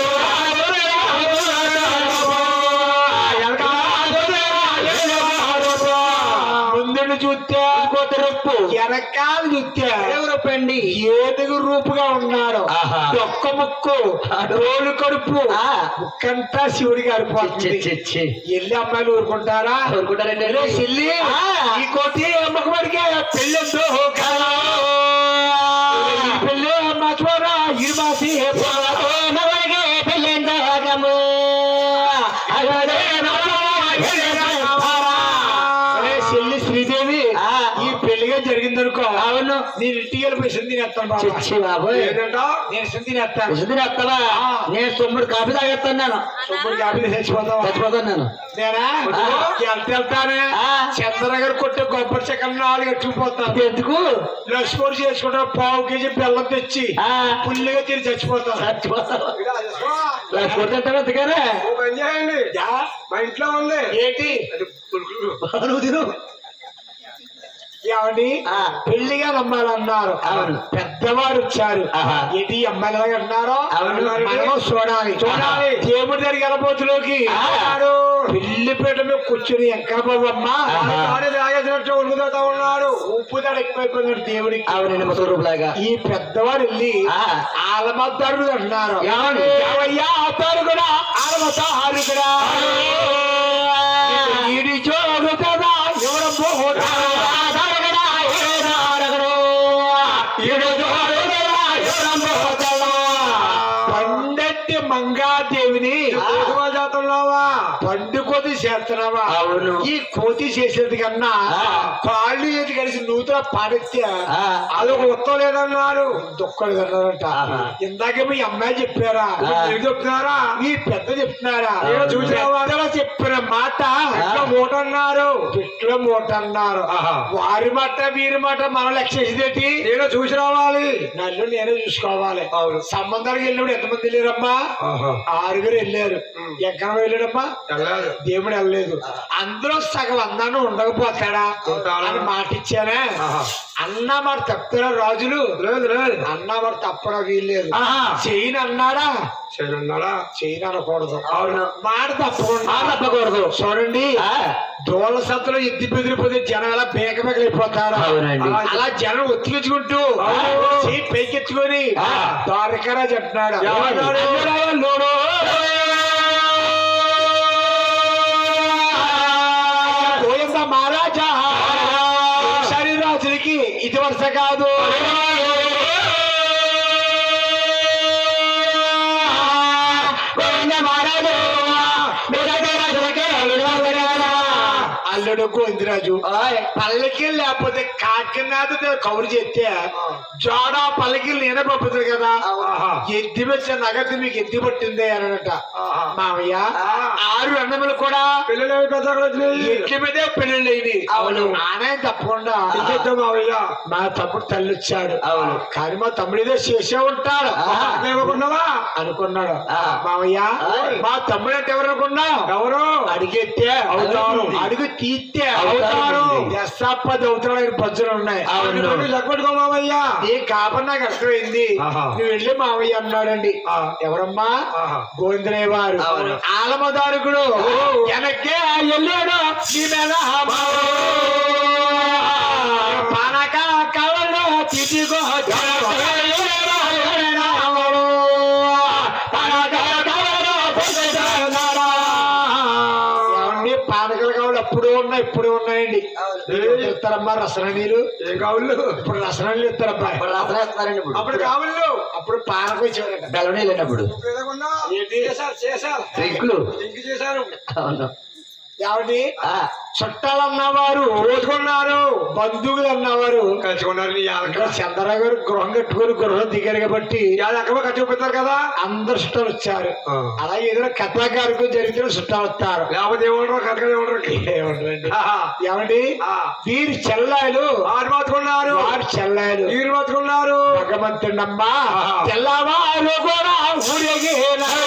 ముందుండి చూస్తే ఇంకోటి రొప్పు వెనకాల చూస్తే రూపండి ఏనుగు రూపుగా ఉన్నాడు ఆహా. ఒక్క ముక్కు రోలు కడుపు ఆ. ముక్కంతా శివుడికి అరిపోతుంది చిచ్చి ఎల్లి అమ్మాయిలు ఊరుకుంటారా ఊరుకుంటారండి? ఎల్లే చెల్లి ఆ. ఈ కోటి అమ్మకమడికే పెళ్ళెంతో పెళ్ళి మర్చిపోరా ఇది మాసి చెల్లి శ్రీదేవి ఆ. ఈ పెళ్లిగా జరిగిందనుకో అవును నేను ఇంటికి వెళ్ళిపోయి సంధి నేస్తాను బాబా చిచ్చి బాబోయ్ ఏంటంట నేను సంధి నేస్తాను విసుదిరి వస్తావా నేను తొమ్మిది కాఫీ తాగేస్తున్నాను సొమ్ముడు కాబట్టి చచ్చిపోతావా చచ్చిపోతున్నాను నేనా ఆ. ఎంత వెళ్తానే ఆ. చంద్రనగర్ కొట్టే కొబ్బరి చెక్కలు నాలుగు ఎట్టుకుపోతాను ఎందుకు లక్ష్మణ్ చేసుకుంటా పావు కేజీ బెల్లం తెచ్చి ఆ. పుల్లిగా తిని చచ్చిపోతాను చచ్చిపోతావు లేకపోతే ఎందుకనే ఓ పని చేయండి యా? మా ఇంట్లో ఉంది ఏంటి నువ్వు తిను ఏమండి ఆ. పెళ్లిగా నమ్మాలన్నారు అవును. పెద్దవారు వచ్చారు ఆహా. ఏంటి అమ్మాయిలు అంటున్నారో అవును. మనము చూడాలి చూడాలి. దేవుడి దగ్గరికి వెళ్ళబోతులోకి ఆ. పెళ్లి పీట మీద కూర్చుని ఎక్కడ బాబమ్మ ఆహా. వాడి తాగేసినట్టు ఉడుకుతా ఉన్నాడు ఉప్పు తడ ఎక్కువైపోయినాడు దేవుడికి అవునండి ముసలి రూపులాగా ఈ పెద్దవారు వెళ్ళి ఆ. ఆలమద్దారు అంటున్నారు ఏమండి? ఏమయ్యా అత్తారు కూడా ఆలమతారు కూడా ఈడి జోడు కదా ఎవరం పోతారు పండట్టి మంగాదేవిని కోసుగా చేస్తున్నావా పండు కోతి చేస్తున్నావా అవును. ఈ కోతి చేసేది కన్నా ఆ. కాళ్ళు చేతి కలిసి నూతన పాడితే ఆ. అదొక ఉత్తం లేదన్నారు దుఃఖలు అన్నారంట ఆహా. ఇందాక మీ అమ్మాయి చెప్పారా ఆ. మీరు చెప్తున్నారా మీ పెద్ద చెప్తున్నారా ఏమో చూసావా చెప్పిన మాట ఆ. మూట అన్నారు పిట్లో మూట అన్నారు ఆహా. వారి మాట వీరి మాట మనం లక్ష్య ఇదేంటి నేను చూసి రావాలి నన్ను నేనే చూసుకోవాలి అవును. సంబంధానికి వెళ్ళినప్పుడు ఎంతమంది వెళ్ళారమ్మా ఆహా. ఆరుగురు వెళ్ళారు ఎక్కడ వెళ్ళాడమ్మా వెళ్ళాలి దేవుడు వెళ్ళలేదు అందులో సగం అందాన్ని ఉండకపోతాడా ఉంటాడా? అని మాట ఇచ్చానే ఆహా. అన్న మాట తప్పుతారా రాజులు లేదు లేదు అన్న మాట తప్పడా వీల్లేదు ఆహా. చేయను అన్నాడా చేయనున్నాడా చేయను అనకూడదు అవును. మాట తప్పకుండా మాట తప్పకూడదు. చూడండి ఆ. దోళ సత్తులో ఎత్తి బెదిరిపోతే జనం ఎలా బేక బేకలైపోతారు అవునండి. అలా జనం ఒత్తికించుకుంటూ చేయి పైకెత్తుకొని ఆ. ద్వారకరా చెప్తున్నాడు ఏమన్నాడు? అయ్యరాయ లోడు. గోవింద మహారాజా ఒకసారి రాజులకి ఇది వరుస కాదు అల్లుడు గోవిందరాజు పల్లకి లేకపోతే కాకినాడ కవర్ చేస్తే జోడ పల్లకి నేనే పంపుతుంది కదా ఎద్ది వచ్చే నగదు మీకు ఎద్ది పట్టింది అనట మామయ్య ఆరు అన్నములు కూడా పిల్లలు పెద్ద ఎట్ల మీదే పెళ్ళి అవును నానే తప్పకుండా మావయ్య మా తమ్ముడు తల్లి వచ్చాడు అవును. కానీ మా తమ్ముడు ఏదో చేసే ఉంటాడు లేవకున్నావా అనుకున్నాడు ఆ. మామయ్య ఆయ్. మా తమ్ముడు అంటే ఎవరు అనుకున్నావు ఎవరు అడిగెత్తే అవుతారు అడుగు తీస్తే అవుతారు ఎస్సాపది అవుతాడు ఆయన పజ్జులు ఉన్నాయి లెక్కొట్టుకో మావయ్య నీ కాపర్ నాకు అర్థమైంది ఆహా. నువ్వు వెళ్ళి మావయ్య అన్నాడండి ఎవరమ్మా ఆహా. గోవిందరయ్య వారు అవును. ఆలమదారుకుడు వెనక్కే వెళ్ళాడు నీ మీద పానక కవలు తిటిగో ఏమండి పానకల కావాలి అప్పుడు ఉన్నాయి ఇప్పుడు ఉన్నాయండి ఇస్తారమ్మా రసన నీళ్ళు ఏం కావులు ఇప్పుడు రసన నీళ్ళు ఇస్తారబ్బా రాత్రేస్తున్నారండి ఇప్పుడు అప్పుడు కావులు అప్పుడు పానకం ఇచ్చేవారట బెల్లం వెళ్ళినప్పుడు చేశారు చేశారు డ్రింకులు ఇంక చేశారు అవును ఏమండి ఆ, చుట్టాలు అన్నవారు ఓటుకున్నారు బంధువులు అన్నవారు కలుసుకున్నారు నీ ఇంకా చంద్రరావు గారు గృహం కట్టుకొని గృహం దిగారు కాబట్టి ఎక్కడో ఖర్చు పెడతారు కదా అందరు చుట్టాలు వచ్చారు ఆ. అలాగే ఏదైనా కథాకారుకు జరిగితే చుట్టాలు వస్తారు లేకపోతే ఏమంటారు కథగా ఏమంటారు ఏమంటారండి? ఆహా. ఏమండి ఆ. వీరి చెల్లాయలు ఆరు బతుకున్నారు వారి చెల్లాయలు వీరు బతుకున్నారు భగవంతుడమ్మా ఆహా. తెల్లవారు కూడా ఊరేగినారు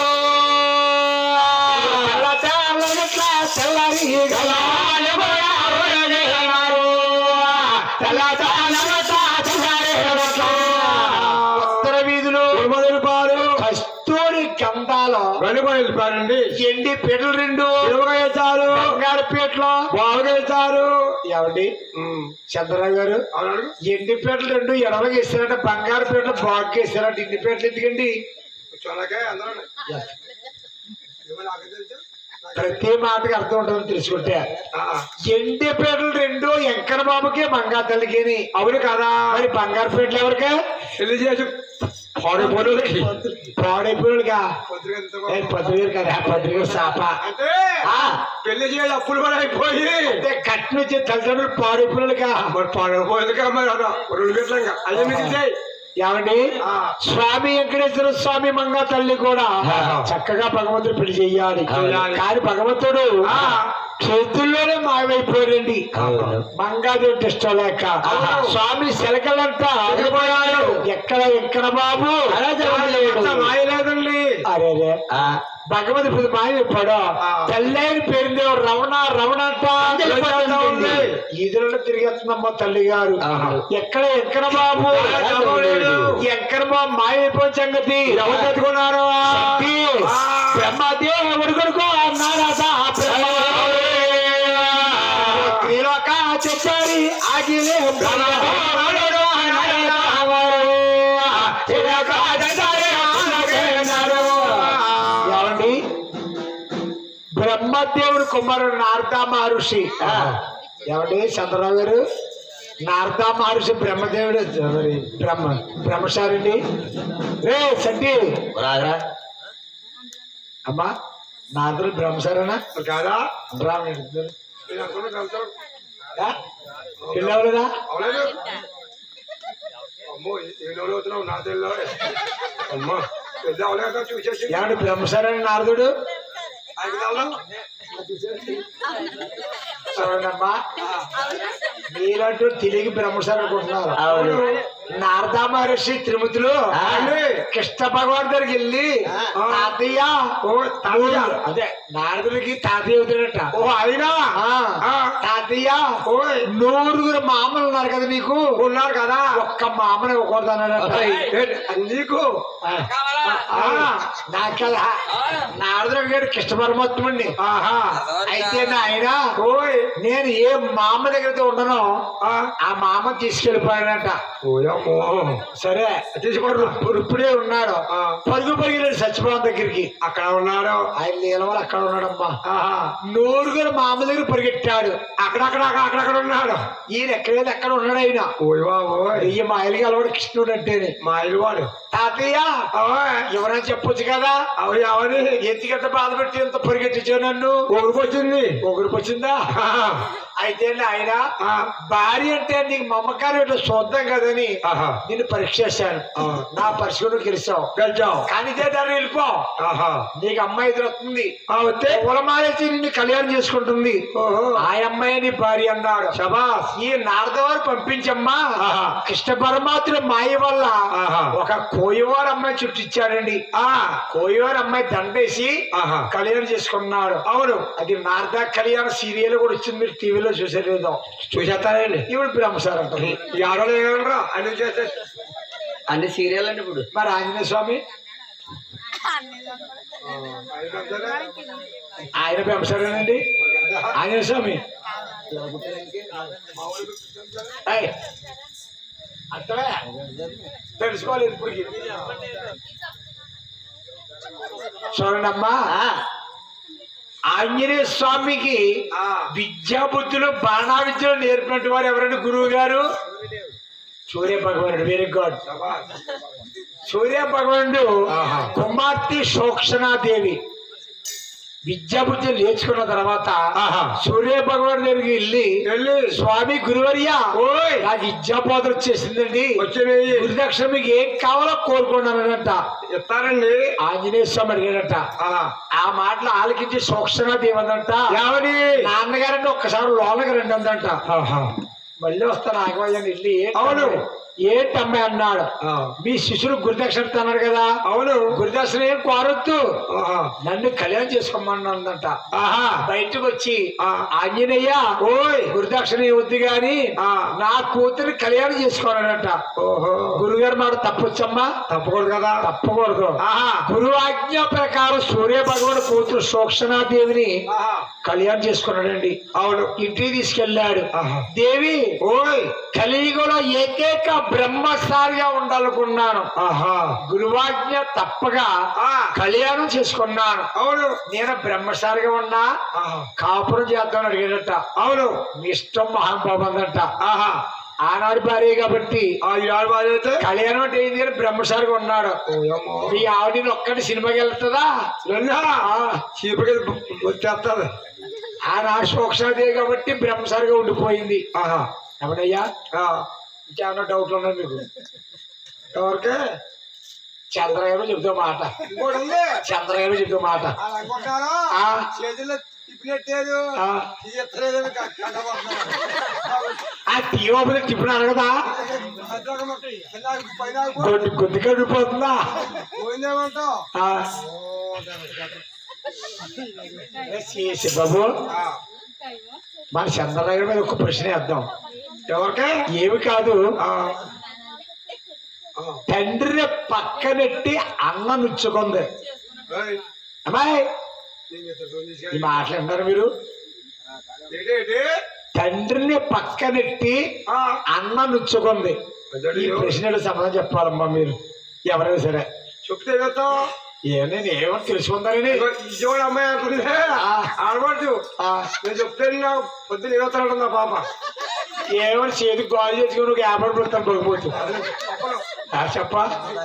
తెల్లవారులట్ల తెల్లారి గలవారు కూడా ఊరేగినారు. తెల్లవారులట్ల తెల్లారిగలట్ల. ఉత్తర వీధులు పాలు కస్తూరి గంధాలు వెనుక వెళ్ళిపోయారండి ఎండి పీటలు రెండు ఇరవై వేశారు బంగారు పీటలు బాగా వేశారు ఏమండి చంద్రరావు గారు అవును ఎండి పీటలు రెండు ఎడవగా వేసారంటే బంగారు పీటలు బాగా వేసారంటే ఇండి పీటలు ఎందుకండి చొరకాయ అందరూ ఏమో నాకు తెలుసు ప్రతి మాటకి అర్థం ఉంటుందని తెలుసుకుంటే ఆ, ఎండి పీటలు రెండు వెంకట బాబుకి బంగారు తల్లికి అవును కదా మరి బంగారు పీటలు ఎవరికి పెళ్లి చేసి పాడైపోయినోళ్ళకి పాడైపోయాడుగా పొద్దుగా ఎంత ఏ బాగుంది. పత్రిక కదా పత్రిక సాప అంటే ఆ, పెళ్లి చేయాలి అప్పులు కూడా అయిపోయి అంటే కట్టిన వచ్చే తల్లిదండ్రులు పాడైపోయాడుగా మరి పాడైపోయిందిగా మరి అలా రెండు గంటలంగా అయ్యే మీకు ఇచ్చేయి ఏమండి ఆ. స్వామి వెంకటేశ్వర స్వామి మంగా తల్లి కూడా చక్కగా భగవంతుడు పెళ్లి చెయ్యాలి చెయ్యాలి. కానీ భగవంతుడు ఆ. చేతుల్లోనే మాయమైపోయాడండి అవును. మంగాదేవి ఇష్టం లేక స్వామి శిలకలంట ఎగిరిపోయాడు. ఎక్కడ ఎక్కడ బాబు అంత మాయలేదండి అరే రే ఆ, భగవంతుడు ఇప్పుడు మాయమైపోయాడు ఆ. తల్లి పేరుంది రమణ రమణ అంట ఉంది. ఈదులలో తిరిగేస్తుందమ్మా తల్లి గారు ఆహా. ఎక్కడ ఎక్కడ బాబు లేడు. ఎక్కడ బాబు మాయమైపోయిన సంగతి ఎవరు తెచ్చుకున్నారు శక్తి. బ్రహ్మదేవుడు కొడుకు అన్నారట త్రిలోక చెప్పారి ఆగిలే బ్రహ్మదేవుడు అన్నారట వారు. త్రిలోక చెప్పారి ఆగిలే అన్నారు. ఏమండి బ్రహ్మదేవుడు కుమారుడు నారదా మహర్షి ఏమండి చంద్రరావు గారు నారదా మహర్షి బ్రహ్మదేవుడు మరి బ్రహ్మ బ్రహ్మచారండి రే సంటి రాదురా అమ్మా నారదుడు బ్రహ్మచారేనా కాదా బ్రాహ్మణుడు నేను అనుకున్నా కలుస్తాను పిల్లవలేదా అవలేదు అమ్మో ఏ రోజు అవుతున్నావు నా తెల్లో అమ్మా పెద్ద అవలేదు చూసేసి ఏమండి బ్రహ్మచారని నారదుడు ఆయనకి తెల్లం. చూడండమ్మా మీరంటూ తిరిగి బ్రహ్మచారి అనుకుంటున్నారు అవును. నారదా మహర్షి తిరుమతిలో అండి. కృష్ణ భగవాన్ దగ్గరికి వెళ్ళి తాతయ్య ఓ తాతయ్య అదే నారదుడికి తాతయ్య అవుతాడట ఓ ఆయన ఆ, ఆ. తాతయ్య ఓయ్ నూరుగురు మామలు ఉన్నారు కదా నీకు ఉన్నారు కదా ఒక్క మామని ఇవ్వకూడదు అన్నాడట ఏ, నీకు ఆ, ఆ, నాకు కదా నారదుడు గారు కృష్ణ పరమాత్ముడిని ఆహా అయితే నాయన ఓయ్ నేను ఏ మామ దగ్గరతో ఉండనో ఆ, ఆ మామ తీసుకెళ్ళిపోయాడంట ఓయమ్మో సరే తీసుకోరు ఇప్పుడు ఇప్పుడే ఉన్నాడు ఆ. పరుగు పరిగిన సత్యభావం దగ్గరికి అక్కడ ఉన్నాడు ఆయన లీలవాళ్ళు అక్కడ ఉన్నాడమ్మా ఆహా నూరుగురు మామ దగ్గర పరిగెట్టాడు అక్కడక్కడ అక్కడక్కడ ఉన్నాడు ఈయన ఎక్కడైతే అక్కడ ఉన్నాడు ఆయన ఓయ్ బాబోయ్ వెయ్యి మాయలకి అలవాడు కృష్ణుడు అంటేనే మా ఇల్లు వాడు తాతయ్య ఓయ్ ఎవరైనా చెప్పొచ్చు కదా అవి అవని ఎందుకంత బాధ పెట్టి ఎంత పరిగెట్టించావు నన్ను ఊరికొచ్చింది ఒకరికి వచ్చిందా ఆహా అయితే ఆయన ఆ, భార్య అంటే నీకు మమకారం ఇట్లా చూద్దాం కదని ఆహా నిన్ను పరీక్ష చేశాను ఆ. నా పరిశీలన గెలిచావు గెలిచావు కానీ దాన్ని వెళ్ళిపో ఆహా నీకు అమ్మాయి ఎదురొస్తుంది ఆ, వస్తే కులమాలేసి నిన్ను కళ్యాణం చేసుకుంటుంది ఓహో ఆ అమ్మాయి నీ భార్య అన్నాడు శబాస్ ఈ నారదవారు పంపించమ్మా ఆహా. కృష్ణ పరమాత్మ మాయ వల్ల ఆహా. ఒక కోయవారు అమ్మాయి చుట్టించాడండి ఆ, కోయవారు అమ్మాయి దండేసి ఆహా కళ్యాణం చేసుకున్నాడు అవును అది నారద కళ్యాణ సీరియల్ కూడా వచ్చింది మీరు టీవీలో చూసేలేదో చూసేస్తానండి ఇప్పుడు బ్రహ్మసార్ అంటారు ఈ ఆడవాళ్ళు ఏమనరా అన్ని చేస్తే అన్ని సీరియల్ అండి ఇప్పుడు మరి ఆంజనేయ స్వామి ఆయన బ్రహ్మసారేనండి ఆంజనేయ స్వామి ఏయ్, అర్థమే తెలుసుకోవాలి ఇప్పటికి చూడండి అమ్మా ఆంజనేయ స్వామికి ఆ, విద్యా బుద్ధులు బాణా విద్యలు నేర్పినట్టు వారు ఎవరండి గురువు గారు సూర్య భగవానుడు వెరీ గుడ్ శబాస్. సూర్య భగవానుడు ఆహా. కుమార్తె శోక్షణాదేవి విద్యా బుద్ధులు నేర్చుకున్న తర్వాత ఆహా. సూర్య భగవాన్ దగ్గరికి వెళ్ళి వెళ్ళి స్వామి గురువర్య ఓయ్ నాకు విద్యా బోధ వచ్చేసిందండి వచ్చినాయి గురుదక్షిణ మీకు ఏం కావాలో కోరుకున్నానంట ఇస్తారండి ఆంజనేయ స్వామి అడిగాడట ఆ, ఆ మాటలు ఆలకించి శోక్షణాదేవి అందంట ఏమని నాన్నగారంటే ఒక్కసారి లోనకి రండి అందంట ఆహా. మళ్ళీ వస్తాను ఆగమయ్యాను వెళ్ళి అవును. ఏంటమ్మాయి అన్నాడు ఆ, మీ శిష్యుడు గురుదక్షిణ అన్నాడు కదా అవును గురుదక్షిణ ఏం కోరొద్దు ఆహా. నన్ను కళ్యాణం చేసుకోమన్నందంట ఆహా బయటకు వచ్చి ఆ. ఆంజనేయ ఓయ్ గురుదక్షిణ ఇవ్వద్దు గాని ఆ. నా కూతురు కళ్యాణం చేసుకోవాలనంట ఓహో గురుగారు మాట తప్పొచ్చమ్మా తప్పకూడదు కదా తప్పకూడదు ఆహా గురువు ఆజ్ఞ ప్రకారం సూర్య భగవాన్ కూతురు సూక్షణాదేవిని ఆహా. కళ్యాణం చేసుకున్నాడండి అవును ఇంటికి తీసుకెళ్ళాడు ఆహా. దేవి ఓయ్ కలియుగంలో ఏకైక బ్రహ్మచారిగా ఉండాలనుకున్నాను ఆహా గురువాజ్ఞ తప్పగా ఆ, కళ్యాణం చేసుకున్నాను అవును నేను బ్రహ్మచారిగా ఉన్నా ఆహా. కాపురం చేద్దామని అడిగాడట అవును మీ ఇష్టం మహానుభావం అందంట ఆహా ఆనాడు భార్య కాబట్టి ఆ ఈనాడు బాధ అయితే కళ్యాణం అంటే ఏంది కానీ బ్రహ్మచారిగా ఉన్నాడు ఓయమ్మో. మీ ఆవిడని ఒక్కటి సినిమాకి వెళ్తుందా నిన్న చీపకి వచ్చేస్తుంది ఆనాడు సూక్ష్మదేవి కాబట్టి బ్రహ్మచారిగా ఉండిపోయింది ఆహా అవునయ్యా ఆ, ఇంకేమన్నా డౌట్లు ఉన్నాయి మీకు ఎవరికి చంద్రగారు చెబుతా మాట ఇంకోటి ఉంది చంద్రగారు చెబుతా మాట అది అనుకుంటాను ఆ. చేతుల్లో తిప్పినట్టేదు ఆ. తీయట్లేదని కంటపడుతున్నాను ఆ తీవ్ర టిఫిన్ అడగదా గొడ్డు గొడ్డు కడిపోతుందా పోయిందేమంటావు ఆ. చేసి బాబు మన చంద్రనగర్ మీద ఒక ప్రశ్న వేద్దాం ఎవరికి ఏమి కాదు ఆ, ఆ, తండ్రిని పక్కనెట్టి అన్న నుచ్చుకుంది ఏయ్, అమ్మాయి నేను ఇద్దరు ఈ తీసుకెళ్ళి- మాట్లాడినారు మీరు ఏంటి, ఏంటి? తండ్రిని పక్కనెట్టి ఆ, అన్న నుచ్చుకుంది అదేంటి? ఈ ప్రశ్నలు సమాధానం చెప్పాలమ్మా మీరు ఎవరైనా సరే చెప్తే కదా ఏ నేను ఏమో తెలుసుకుందానని విజయవాడ అమ్మాయి అంటుంది ఆడబడుచు ఆ, నేను చెప్తే నాకు పొద్దున ఇవ్వతాడు నా పాప ఏమో చేతి కాల్ చేసుకుని ఒక యాభై పెడతాను పడిపోతు చెప్పా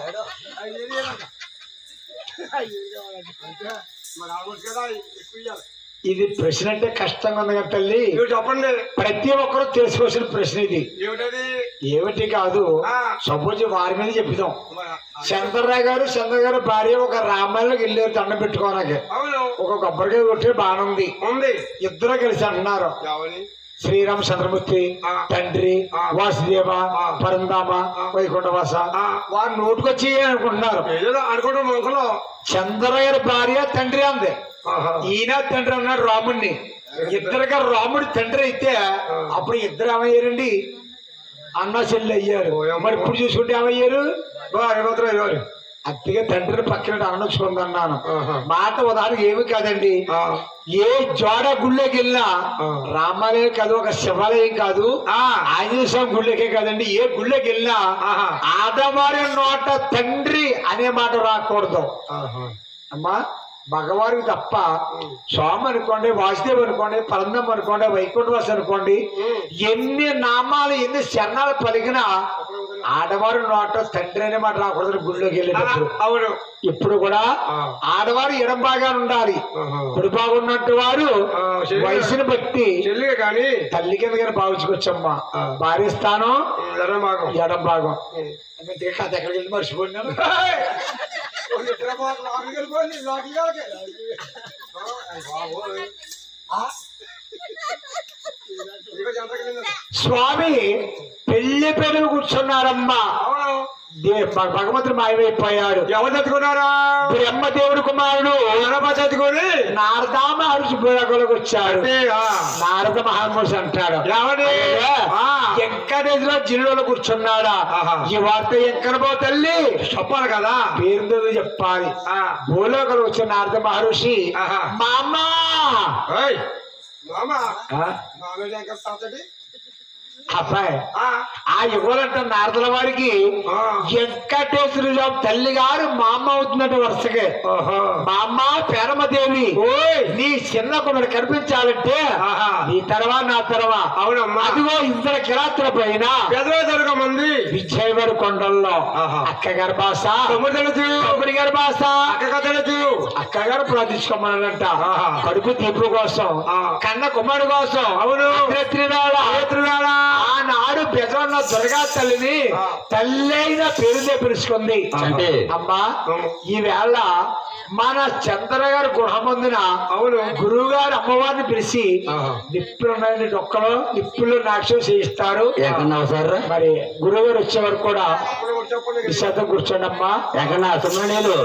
మరి ఆడబడుచు కదా ఎక్కువ ఇయ్యాలి. ఇది ప్రశ్న అంటే కష్టంగా ఉంది కదా తల్లి మీరు చెప్పండి ప్రతి ఒక్కరూ తెలుసుకోవాల్సిన ప్రశ్న ఇది ఏమిటది ఏమిటి కాదు ఆ. సపోజ్ వారి మీద చెప్తాం మరి ఆ- చంద్రరావు గారు చంద్ర గారు భార్య ఒక రామాయణకి వెళ్ళారు దండం పెట్టుకోవడానికి అవును ఒక కొబ్బరికాయ కొట్టి బాగానే ఉంది ఉంది ఇద్దరు కలిసి అంటున్నారు ఎవని శ్రీరామ చంద్రమూర్తి ఆ. తండ్రి ఆ. వాసుదేవ ఆ. పరంధామ ఆ. వైకుంఠవాస ఆ. వారు నోటుకొచ్చి అనుకుంటున్నారు ఏదో అనుకోవడం మనసులో చంద్రయ్య గారి భార్య తండ్రి అంది ఆహా. ఈయన తండ్రి అన్నాడు రాముడిని ఇద్దరుగా రాముడి తండ్రి అయితే అప్పుడు ఇద్దరు ఏమయ్యారండి అన్న చెల్లి అయ్యారు ఓయమ్మ. మరి ఇప్పుడు చూసుకుంటే ఏమయ్యారు ఓ, హరిభద్ర ఎవరు అత్తిగా తండ్రిని పక్కన అనొచ్చుకుందన్నాను ఆహా. మాట ఉదాహరణ ఏమి కాదండి ఆ, ఏ జోడ గుళ్ళకి వెళ్ళినా ఆ. రామాలయం కాదు ఒక శివాలయం కాదు ఆ, ఆంజనేయ స్వామి గుళ్ళకే కాదండి ఏ గుళ్ళకి వెళ్ళినా ఆహా. ఆడవారి నోట తండ్రి అనే మాట రాకూడదు ఆహా. అమ్మా మగవారికి తప్ప స్వామి అనుకోండి వాసుదేవ్ అనుకోండి పరందం అనుకోండి వైకుంఠవాసి అనుకోండి ఎన్ని నామాలు ఎన్ని శరణాలు పలికినా ఆడవారి నోట తండ్రి అనే మాట రాకూడదు గుళ్ళోకి ఆ, వెళ్ళేటప్పుడు అవును ఇప్పుడు కూడా ఆ. ఆడవారు ఎడం బాగా ఉండాలి ఆహా. కుడి బాగున్నట్టు వారు ఆ, శరీరం- వయసుని బట్టి చెల్లిగా కానీ తల్లి కింద కానీ భావించుకోవచ్చమ్మా ఆ. భార్య స్థానం ఎడం భాగం ఎడం భాగం అందుకే కథ ఎక్కడికి వెళ్ళి మర్చిపోయినాను స్వామి పెళ్లి పెళ్లి కూర్చున్నారమ్మా అవును దే- భ- భగవంతుడు మాయమైపోయాడు ఎవరు చదువుకున్నారా బ్రహ్మదేవుడు కుమారుడు గణపతి చదువుకొని నారదా మహర్షి బుడగలకు వచ్చాడు అంటే, ఆ, నారద మహర్షి అంటాడు ఎవరి? ఆ. వెంకటేశ్వర జిల్లాలో కూర్చున్నాడా ఆహా. ఈ వార్త ఎక్కడబో తల్లి చెప్పాలి కదా పేరుతో చెప్పాలి ఆ, భూలోకలు వచ్చిన నారద మహర్షి ఆహా. మా అమ్మ ఏయ్, మామా ఆ? మామయ్య వెంకట తాతటి అబ్బాయి ఆ, ఆ యుగలంటే నారదుల వారికి ఆ. వెంకటేశ్వర స్వామి తల్లి గారు మా అమ్మ అవుతున్నట్టు వరుసగా ఓహో. మా అమ్మ పేరమదేవి ఓయ్ నీ చిన్న కుమారుడు కనిపించాలంటే ఆహా. నీ తర్వాత నా తర్వాత అవునమ్మా అదిగో ఇంద్ర కిరాత్ర పైన పెదవే జరగ మంది విజయవాడ కొండల్లో ఆహా. అక్క గారి భాష తమ్ముడు తెలుసు తమ్ముడి గారి భాష అక్క తెలుసు అక్క గారు ప్రార్థించుకోమన్నాడంట ఆహా. కడుపు తీపు కోసం ఆ. కన్న కుమారుడు కోసం అవును. అర్ధరాత్రి వేళ వేళ. ఆనాడు బెజన్న దుర్గా తల్లిని ఆ. తల్లైన పేరుదే పిలుచుకుంది అంటే? అమ్మా అవును. ఈవేళ మన చంద్ర గారి గృహమందున అవును గురువు గారు అమ్మవారిని పిలిచి ఆహా. నిప్పులు ఉన్నాయని డొక్కలు నిప్పులు నాక్షం చేయిస్తారు ఎక్కడన్నా సార్ మరి గురువు గారు వచ్చే వరకు కూడా అప్పుడు చెప్పండి ఈ శాతం కూర్చోండి అమ్మా ఎక్కడన్నా సుబ్రహ్మణ్యులు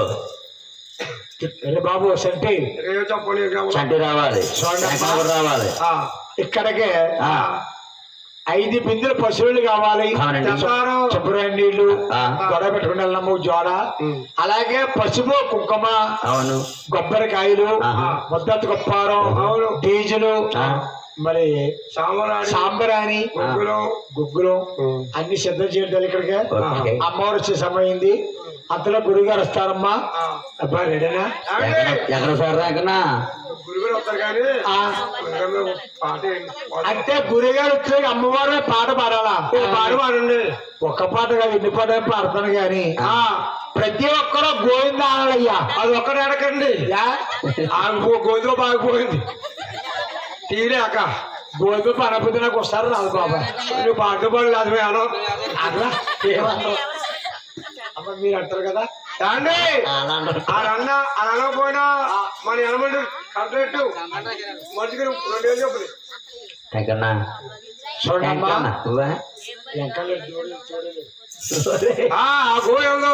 అరే బాబు సంటి రేపు చెప్పండి చంటి రావాలి చూడండి. ఎక్కడ కూడా రావాలి ఆ, ఇక్కడికే ఆ, ఐదు బిందెలు పశువులు కావాలి అవునండి. చెప్తారు. శుభ్రమైన నీళ్లు ఆ. గొడవ పెట్టుకుని వెళ్ళము జోడ ఉమ్. అలాగే పసుపు కుంకుమ అవును కొబ్బరికాయలు ఆహా. ముద్దతు కొప్పారం అవును. డీజిలు ఆ. మరి సాంబారాడి సాంబరాని ముగ్గులు గుగ్గులు ఉమ్. అన్ని సిద్ధం చేయాలి ఇక్కడికి ఓకే. అమ్మవారు వచ్చే సమయం అయింది అంతలో గురువు గారు వస్తారమ్మా ఆ. అబ్బా రెడీనా ఏమండి? ఎక్కడ- ఎక్కడ సార్ ఎక్కడన్నా గురుగారు వస్తారు కానీ ఆ. గురుగారు పాట ఏంటి? పాట. అంటే గురువు గారు వచ్చే అమ్మవారు పాట పాడాలా ఓ పాట పాడండి ఒక్క పాట కాదు ఎన్ని పాట పాడతాను గాని ఆ, ప్రతి ఒక్కరూ గోవింద ఆనాలయ్యా అది ఒక్కటే అడగండి యా? ఆ గో- గోధుమ బాగిపోయింది తీరే అక్క గోధుమ పనపతి నాకు వస్తారు రాదు బాబా నువ్వు పాట పాడలేదు అది మేడం అట్లా ఏమన్నా అమ్మ మీరు అంటారు కదా అండి ఆ రన్న ఆ రన్న పోయినా మన ఎనమంది కంప్లీట్ మనిషికి రెండు వేలు చెప్పు ఎక్కడన్నా చూడండి అమ్మా ఎక్కడన్నా? నువ్వా? వెంకయ్య చూడండి, చూడండి. ఆ గోయంలో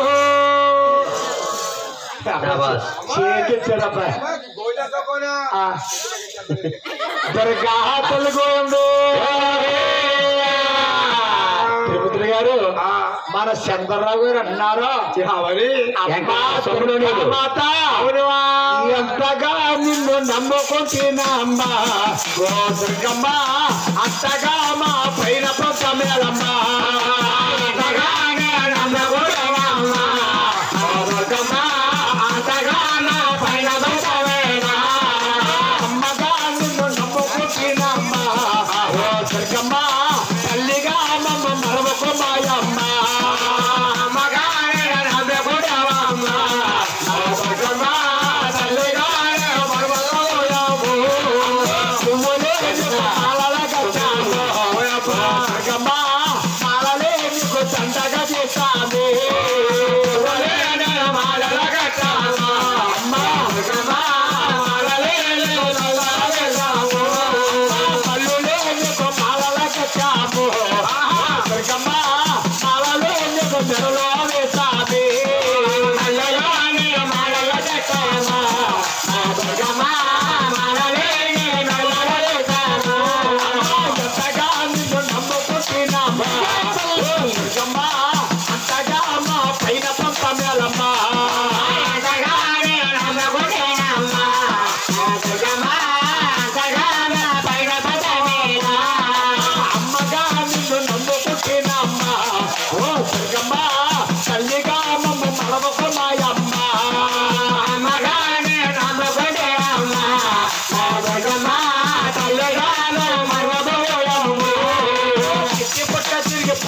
శాబాష్. చేతిచ్చాడబ్బా ఆ. దుర్గా తల్లి గోవిందు తిరుపతి గారు మన చంద్రరావు గారు అన్నారు మరి అమ్మా మాత ఎంతగా నిన్ను నమ్ముకుంటున్నామ్మా ఓ దుర్గమ్మ అంతగా మా పైన పొక్కమేలమ్మా అంతగా నమ్ముకుంటున్నామ్మా ఓ దుర్గమ్మ అంతగా నా పైన పొక్కమేలా అమ్మగా నిన్ను నమ్ముకుంటున్నామ్మా ఓ దుర్గమ్మ తల్లిగా మమ్మ మరవకు మాయమ్మ అమ్మగా నమ్ముకుంటావమ్మా ఓ దుర్గమ్మ తల్లిగా మరవకు మాయమ్మ నువ్వులే నీకు మాలల కట్టాను దుర్గమ్మ మాలలే నీకు దండగా చేస్తాను నువ్వులే నేను మాలల కట్టాను అమ్మ దుర్గమ్మ మాలలే నీకు దండగా చేస్తాము పళ్ళులే నీకు మాలల కట్టాము దుర్గమ్మ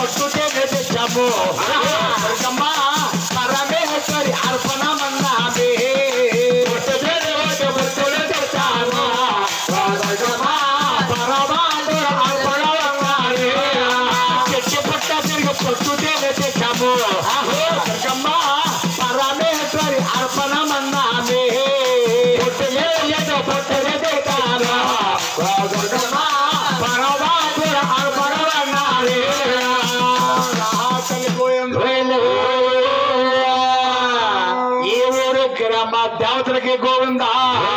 పట్టుతేనే తెచ్చాము దుర్గమ్మ పరమేశ్వరి అర్పణమన్నామే పుట్టుతేనే ఒకటి పుట్టులు తెచ్చాము దుర్గమ్మ పరమాత్మ అర్పణమన్నామే చెట్టు పుట్ట తిరిగి పొట్టుతేనే తెచ్చాము దుర్గమ్మ పరమేశ్వరి అర్పణమన్నామే పుట్టులే ఏదో పుట్టులే తెచ్చాము దుర్గమ్మ పరమాత్మ అర్పణమన్నామే ఈ ఊరు గ్రామ దేవతలకి గోవిందా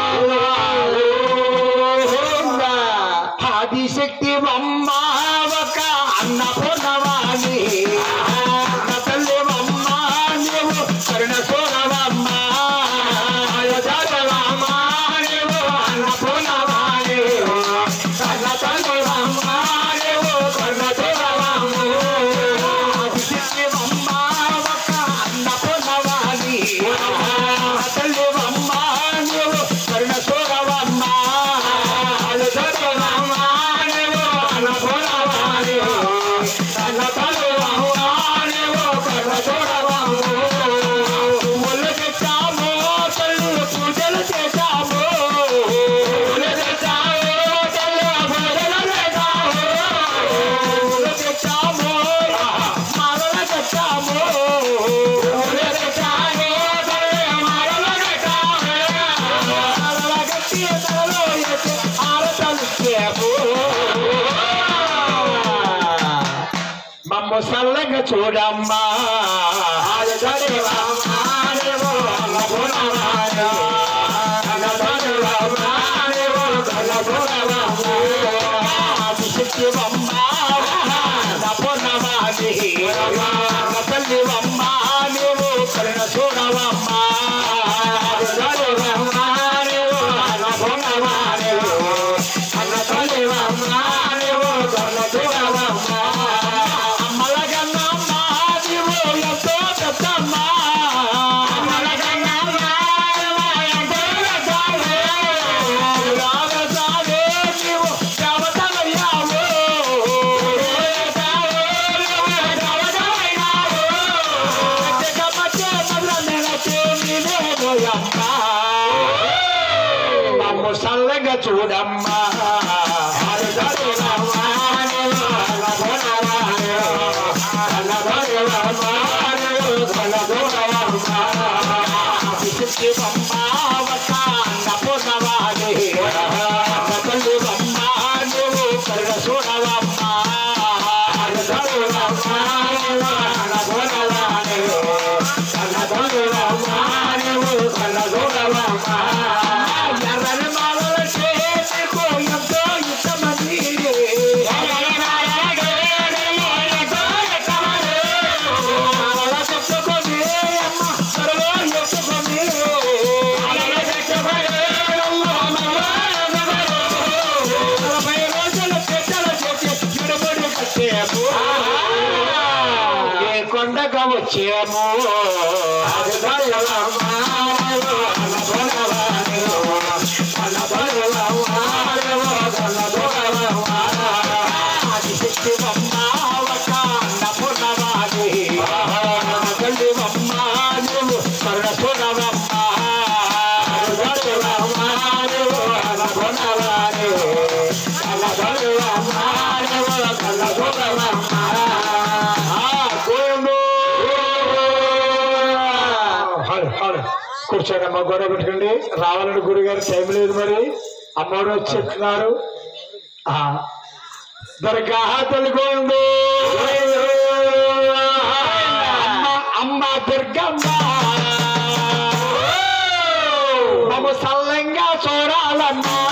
ఆదిశక్తి అమ్మ ఒక అన్నపూర్ణవాణి అన్న తల్లి అమ్మ నీవు కరుణ సోనవమ్మ అయోధ్యవమ్మ నీవు అన్నపూర్ణవాణి అన్న తల్లి అమ్మ నీవు కరుణ సోనవమ్మ ఆదిశక్తి అమ్మ ఒక అన్నపూర్ణవాణి అన్న తల్లి అమ్మ నీవు కరుణ సోనవమ్మ అయోధ్యవమ్మ నీవు అన్నపూర్ణవాణి అన్న తల్లి అమ్మ నీవు కరుణ సోనవమ్మ పువ్వులు తెచ్చాము తల్లి పూజలు చేశాము పువ్వులు తెచ్చాము తల్లి పూజలు చేశాము పువ్వులు తెచ్చాము మాలలు తెచ్చాము పువ్వులు తెచ్చాము తల్లి మాలలు తెచ్చాము మాలలు కట్టి తలలో ఎత్తి ఆరతలు మమ్మ సల్లగా చూడమ్మా సల్లగా చూడమ్మా ఎర్రని మాలల చేతి కోయంతో ఇష్టమని మాలల చెప్పుకొని అమ్మ సరలో ఎత్తుకొని నలభై రోజులు పెట్టల చేసి గిడబడి కట్టేము ఏ కొండగా వచ్చేము కూర్చోండి అమ్మ గొడవ పెట్టుకోండి రావాలని గురుగారు టైం లేదు మరి అమ్మవారు వచ్చి చెప్తున్నారు ఆ, దర్గా తల్లిగోండు అమ్మ అమ్మ దుర్గమ్మ మమ్మ సల్లంగా చూడాలన్నా